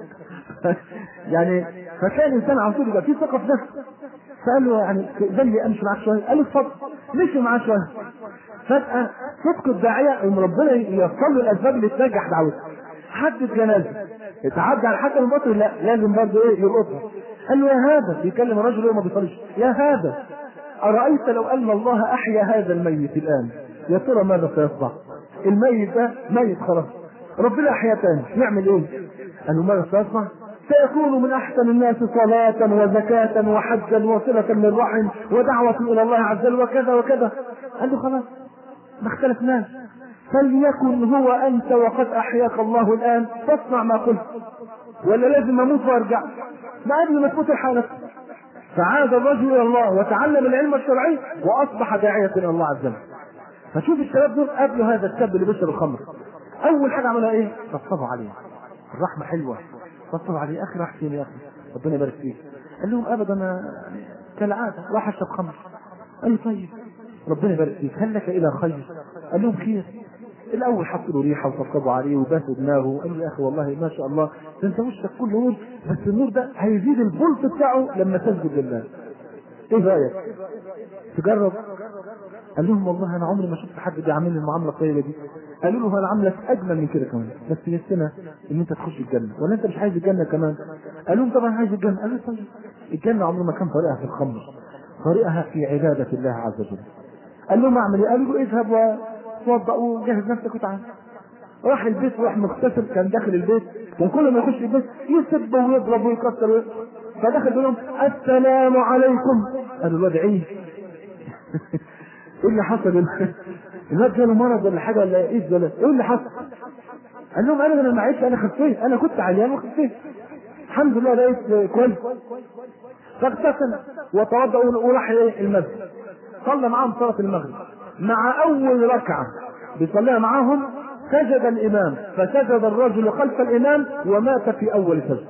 S4: يعني فكان الانسان على طول يبقى فيه ثقه في نفسه فقال له يعني تأذن لي امشي معاك شويه قال له اتفضل مشي معاه شويه فجأة صدق الداعية ان ربنا يوصل له الاسباب اللي تنجح دعوته حد الجنازة اتعدى على حكم البطل لا لازم برضه ايه يلقطها قال له يا هذا بيكلم الرجل وهو ما بيصليش يا هذا أرأيت لو أن الله أحيا هذا الميت الآن يا ترى ماذا سيصنع؟ الميت ده ميت خلاص ربنا أحيا تاني نعمل إيه؟ قال له ماذا سيصنع؟ سيكون من أحسن الناس صلاة وزكاة وحجا وصلة للرحم ودعوة إلى الله عز وجل وكذا وكذا قال له خلاص ما اختلفناش فليكن هو أنت وقد أحياك الله الآن فاصنع ما قلت ولا لازم أموت وأرجع ما قبل ما تموت الحالة فعاد الرجل الى الله وتعلم العلم الشرعي واصبح داعية الى الله عز وجل. فشوف الشباب دول قابلوا هذا الشاب اللي بيشرب الخمر. اول حاجه عملها ايه؟ طبطبوا عليه. الرحمه حلوه. طبطبوا عليه يا اخي راح فين يا اخي؟ ربنا يبارك فيك. قال لهم ابدا انا كالعاده راح اشرب خمر. قال له طيب ربنا يبارك فيك هل لك الى خير؟ قال لهم خير. الاول حطوا له ريحه وطبطبوا عليه وباسوا دماغه قالوا يا اخي والله ما شاء الله ده انت وشك كله نور بس النور ده هيزيد البلط بتاعه لما تسجد لله ايه رايك؟ تجرب قال لهم والله انا عمري ما شفت حد بيعاملني المعامله الطيبه دي قالوا له انا عاملك اجمل من كده كمان بس نفسنا ان انت تخش الجنه ولا انت مش عايز الجنه كمان قال لهم طبعا عايز الجنه قال له طيب الجنه عمره ما كان طريقها في الخمر طريقها في عباده الله عز وجل قال لهم اعمل ايه؟ قالوا له اذهب وتوضا وجهز نفسك وتعال راح البيت وراح مغتسل كان داخل البيت كان كل ما يخش البيت يسب ويضرب ويكسر ويضرب. فدخل يقول لهم السلام عليكم قالوا الواد عيش ايه اللي حصل الواد جاله مرض ولا حاجه ولا ايه ولا ايه اللي حصل؟ قال لهم انا انا ما عيش انا خفيت انا كنت عيان وخفيت الحمد لله لقيت كويس فاغتسل وتوضا وراح المسجد صلى معاهم صلاه المغرب مع اول ركعه بيصليها معاهم سجد الامام فسجد الرجل خلف الامام ومات في اول سجد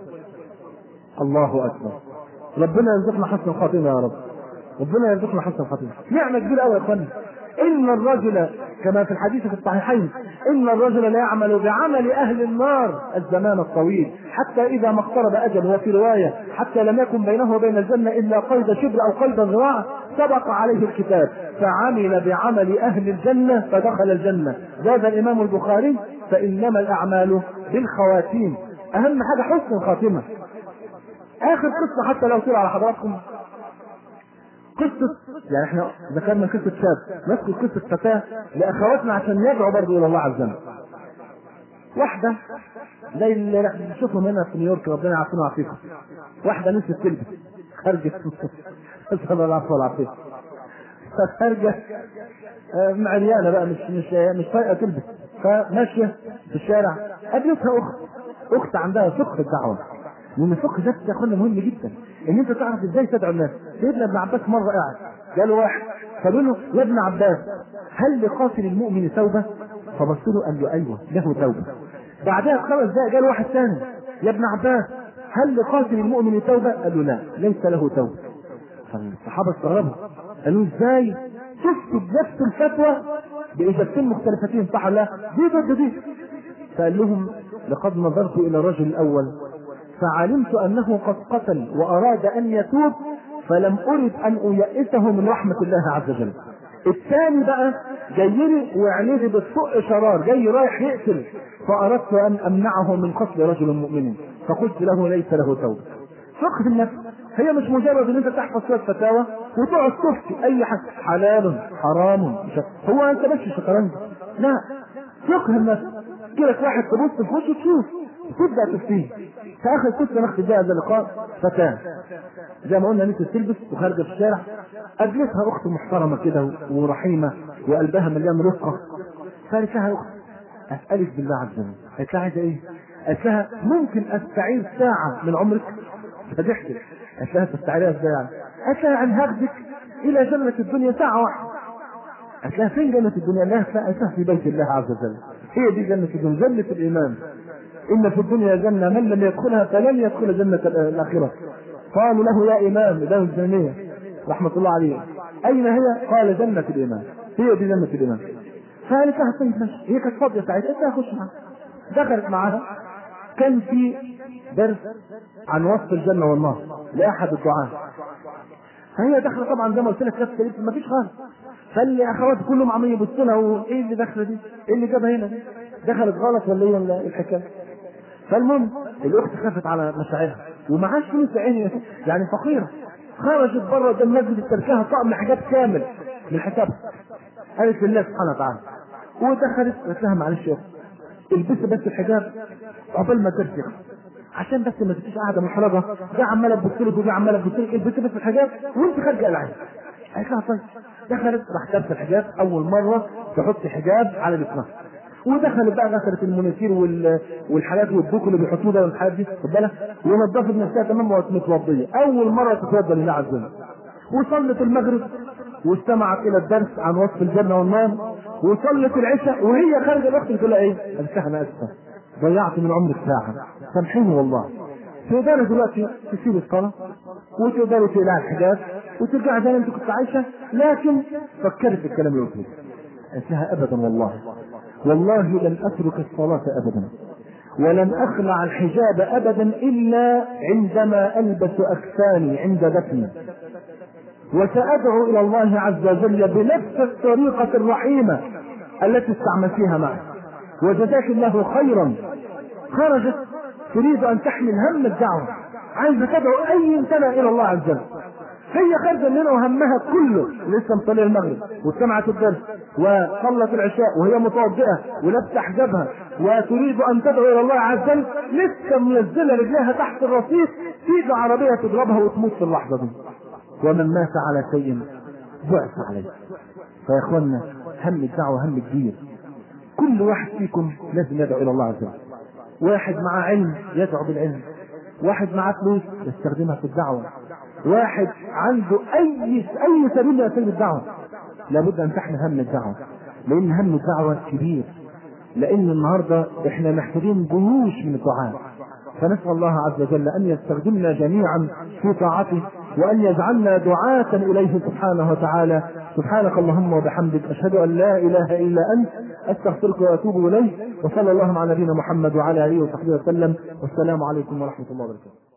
S4: الله اكبر ربنا يرزقنا حسن الخاتمه يا رب ربنا يرزقنا حسن الخاتمه نعمه كبيره قوي يا اخوانا ان الرجل كما في الحديث في الصحيحين إن الرجل لا يعمل بعمل أهل النار الزمان الطويل حتى إذا ما اقترب أجله وفي رواية حتى لم يكن بينه وبين الجنة إلا قيد شبر أو قيد ذراع سبق عليه الكتاب فعمل بعمل أهل الجنة فدخل الجنة زاد الإمام البخاري فإنما الأعمال بالخواتيم أهم حاجة حسن الخاتمة آخر قصة حتى لو تقول على حضراتكم قصة يعني احنا ذكرنا قصة شاب نذكر قصة فتاة لأخواتنا عشان يدعوا برضه إلى الله عز وجل. واحدة زي اللي بنشوفهم هنا في نيويورك ربنا يعافينا ويعافيكم. واحدة نسيت تلبس خرجت نسأل الله العفو والعافية. فخارجة آه، معريانة بقى مش مش مش طايقة تلبس فماشية في الشارع قابلتها أخت أخت عندها فقه الدعوة لان الفقه ده يا اخوانا مهم جدا ان انت تعرف ازاي تدعو الناس سيدنا ابن عباس مره قاعد قال له واحد فقال له يا ابن عباس هل لقاتل المؤمن توبه؟ فبص له قال له ايوه له توبه بعدها بخمس دقائق قال واحد ثاني يا ابن عباس هل لقاتل المؤمن توبه؟ قال له لا ليس له توبه فالصحابه استغربوا قالوا ازاي شفت بنفس الفتوى باجابتين مختلفتين صح ولا لا؟ دي ضد دي فقال لهم لقد نظرت الى الرجل الاول فعلمت انه قد قتل واراد ان يتوب فلم ارد ان ايئسه من رحمه الله عز وجل. الثاني بقى جاي لي وعينيه بالسوء شرار جاي رايح يقتل فاردت ان امنعه من قتل رجل مؤمن فقلت له ليس له توبه. فقه النفس هي مش مجرد ان انت تحفظ شويه فتاوى وتقعد تفتي اي حاجه حلال حرام مش هو انت ماشي شطرنج لا فقه النفس لك واحد تبص في وشه تشوف تبدا تفتيه في اخر قصه نختم بها هذا اللقاء فتاه زي ما قلنا نسيت تلبس وخارجه في الشارع قابلتها اخت محترمه كده ورحيمه وقلبها مليان رفقه قالت لها يا اخت اسالك بالله عز وجل قالت لها عايزه ايه؟ قالت لها ممكن استعير ساعه من عمرك فضحكت قالت لها تستعيرها ازاي يعني؟ قالت لها يعني هاخدك الى جنه الدنيا ساعه واحده قالت لها فين جنة الدنيا؟ لا لا في بيت الله عز وجل. هي دي جنة الدنيا، جنة الإيمان. إن في الدنيا جنة من لم يدخلها فلن يدخل جنة الآخرة. قالوا له يا إمام ده الجنية رحمة الله عليه. أين هي؟ قال جنة الإيمان. هي دي جنة الإيمان. فقالت لها طيب ماشي، هي كانت فاضية ساعتها، قالت لها خش معاها. دخلت معاها كان في درس عن وصف الجنة والنار لأحد الدعاة. فهي داخله طبعا زي ما قلت لك لابسه لبس مفيش خالص فاللي اخواتي كلهم عمالين يبصوا لها وايه اللي داخله دي؟ ايه اللي جابها هنا دي؟ دخلت غلط ولا ايه ولا ايه الحكايه؟ فالمهم الاخت خافت على مشاعرها ومعاش فلوس يا عيني يعني فقيره خرجت بره قدام مسجد تركها طقم حجاب كامل من حسابها قالت لله سبحانه وتعالى ودخلت قالت لها معلش يا اخت البسي بس الحجاب عقبال ما ترسخ عشان بس ما تبقيش قاعده محرجه دي عماله تبص لك ودي عماله تبص لك البسي بس الحجاب وانت خارجه العين قالت لها طيب دخلت راح لابسه الحجاب اول مره تحط حجاب على جسمها ودخلت بقى غسلت المونيتير وال... والحاجات والدوك اللي بيحطوه ده والحاجات دي خد بالك ونظفت نفسها تمام وقت متوضيه اول مره تتوضا لله عز وجل وصلت المغرب واستمعت الى الدرس عن وصف الجنه والنار وصلت العشاء وهي خارجه الاخت تقول لها ايه؟ قالت لها انا اسفه ضيعت من عمرك ساعه سامحيني والله تقدري دلوقتي تسيب الصلاه وتقدري تقلعي الحجاب وترجعي زي ما انت كنت عايشه لكن فكري في الكلام اللي قلته قالت لها ابدا والله والله لن اترك الصلاه ابدا ولن اخلع الحجاب ابدا الا عندما البس اكفاني عند دفني وسادعو الى الله عز وجل بنفس الطريقه الرحيمه التي استعملتيها معي وجزاك الله خيرا خرجت تريد ان تحمل هم الدعوه عايزه تدعو اي انسان الى الله عز وجل هي خارجه منها وهمها كله لسه مصليه المغرب واستمعت الدرس وصلت العشاء وهي متوضئه ولابسه حجابها وتريد ان تدعو الى الله عز وجل لسه منزله رجليها تحت الرصيف تيجي عربيه تضربها وتموت في اللحظه دي ومن مات على شيء بعث عليه فيا اخوانا هم الدعوه هم كبير كل واحد فيكم لازم يدعو الى الله عز وجل واحد معاه علم يدعو بالعلم واحد معاه فلوس يستخدمها في الدعوه واحد عنده اي اي سبيل من اساليب الدعوه لابد ان تحمل هم الدعوه لان هم الدعوه كبير لان النهارده احنا محتاجين جيوش من الدعاء فنسال الله عز وجل ان يستخدمنا جميعا في طاعته وأن يجعلنا دعاة إليه سبحانه وتعالى سبحانك اللهم وبحمدك أشهد أن لا إله إلا أنت أستغفرك وأتوب إليك وصلى الله على نبينا محمد وعلى آله وصحبه وسلم والسلام عليكم ورحمة الله وبركاته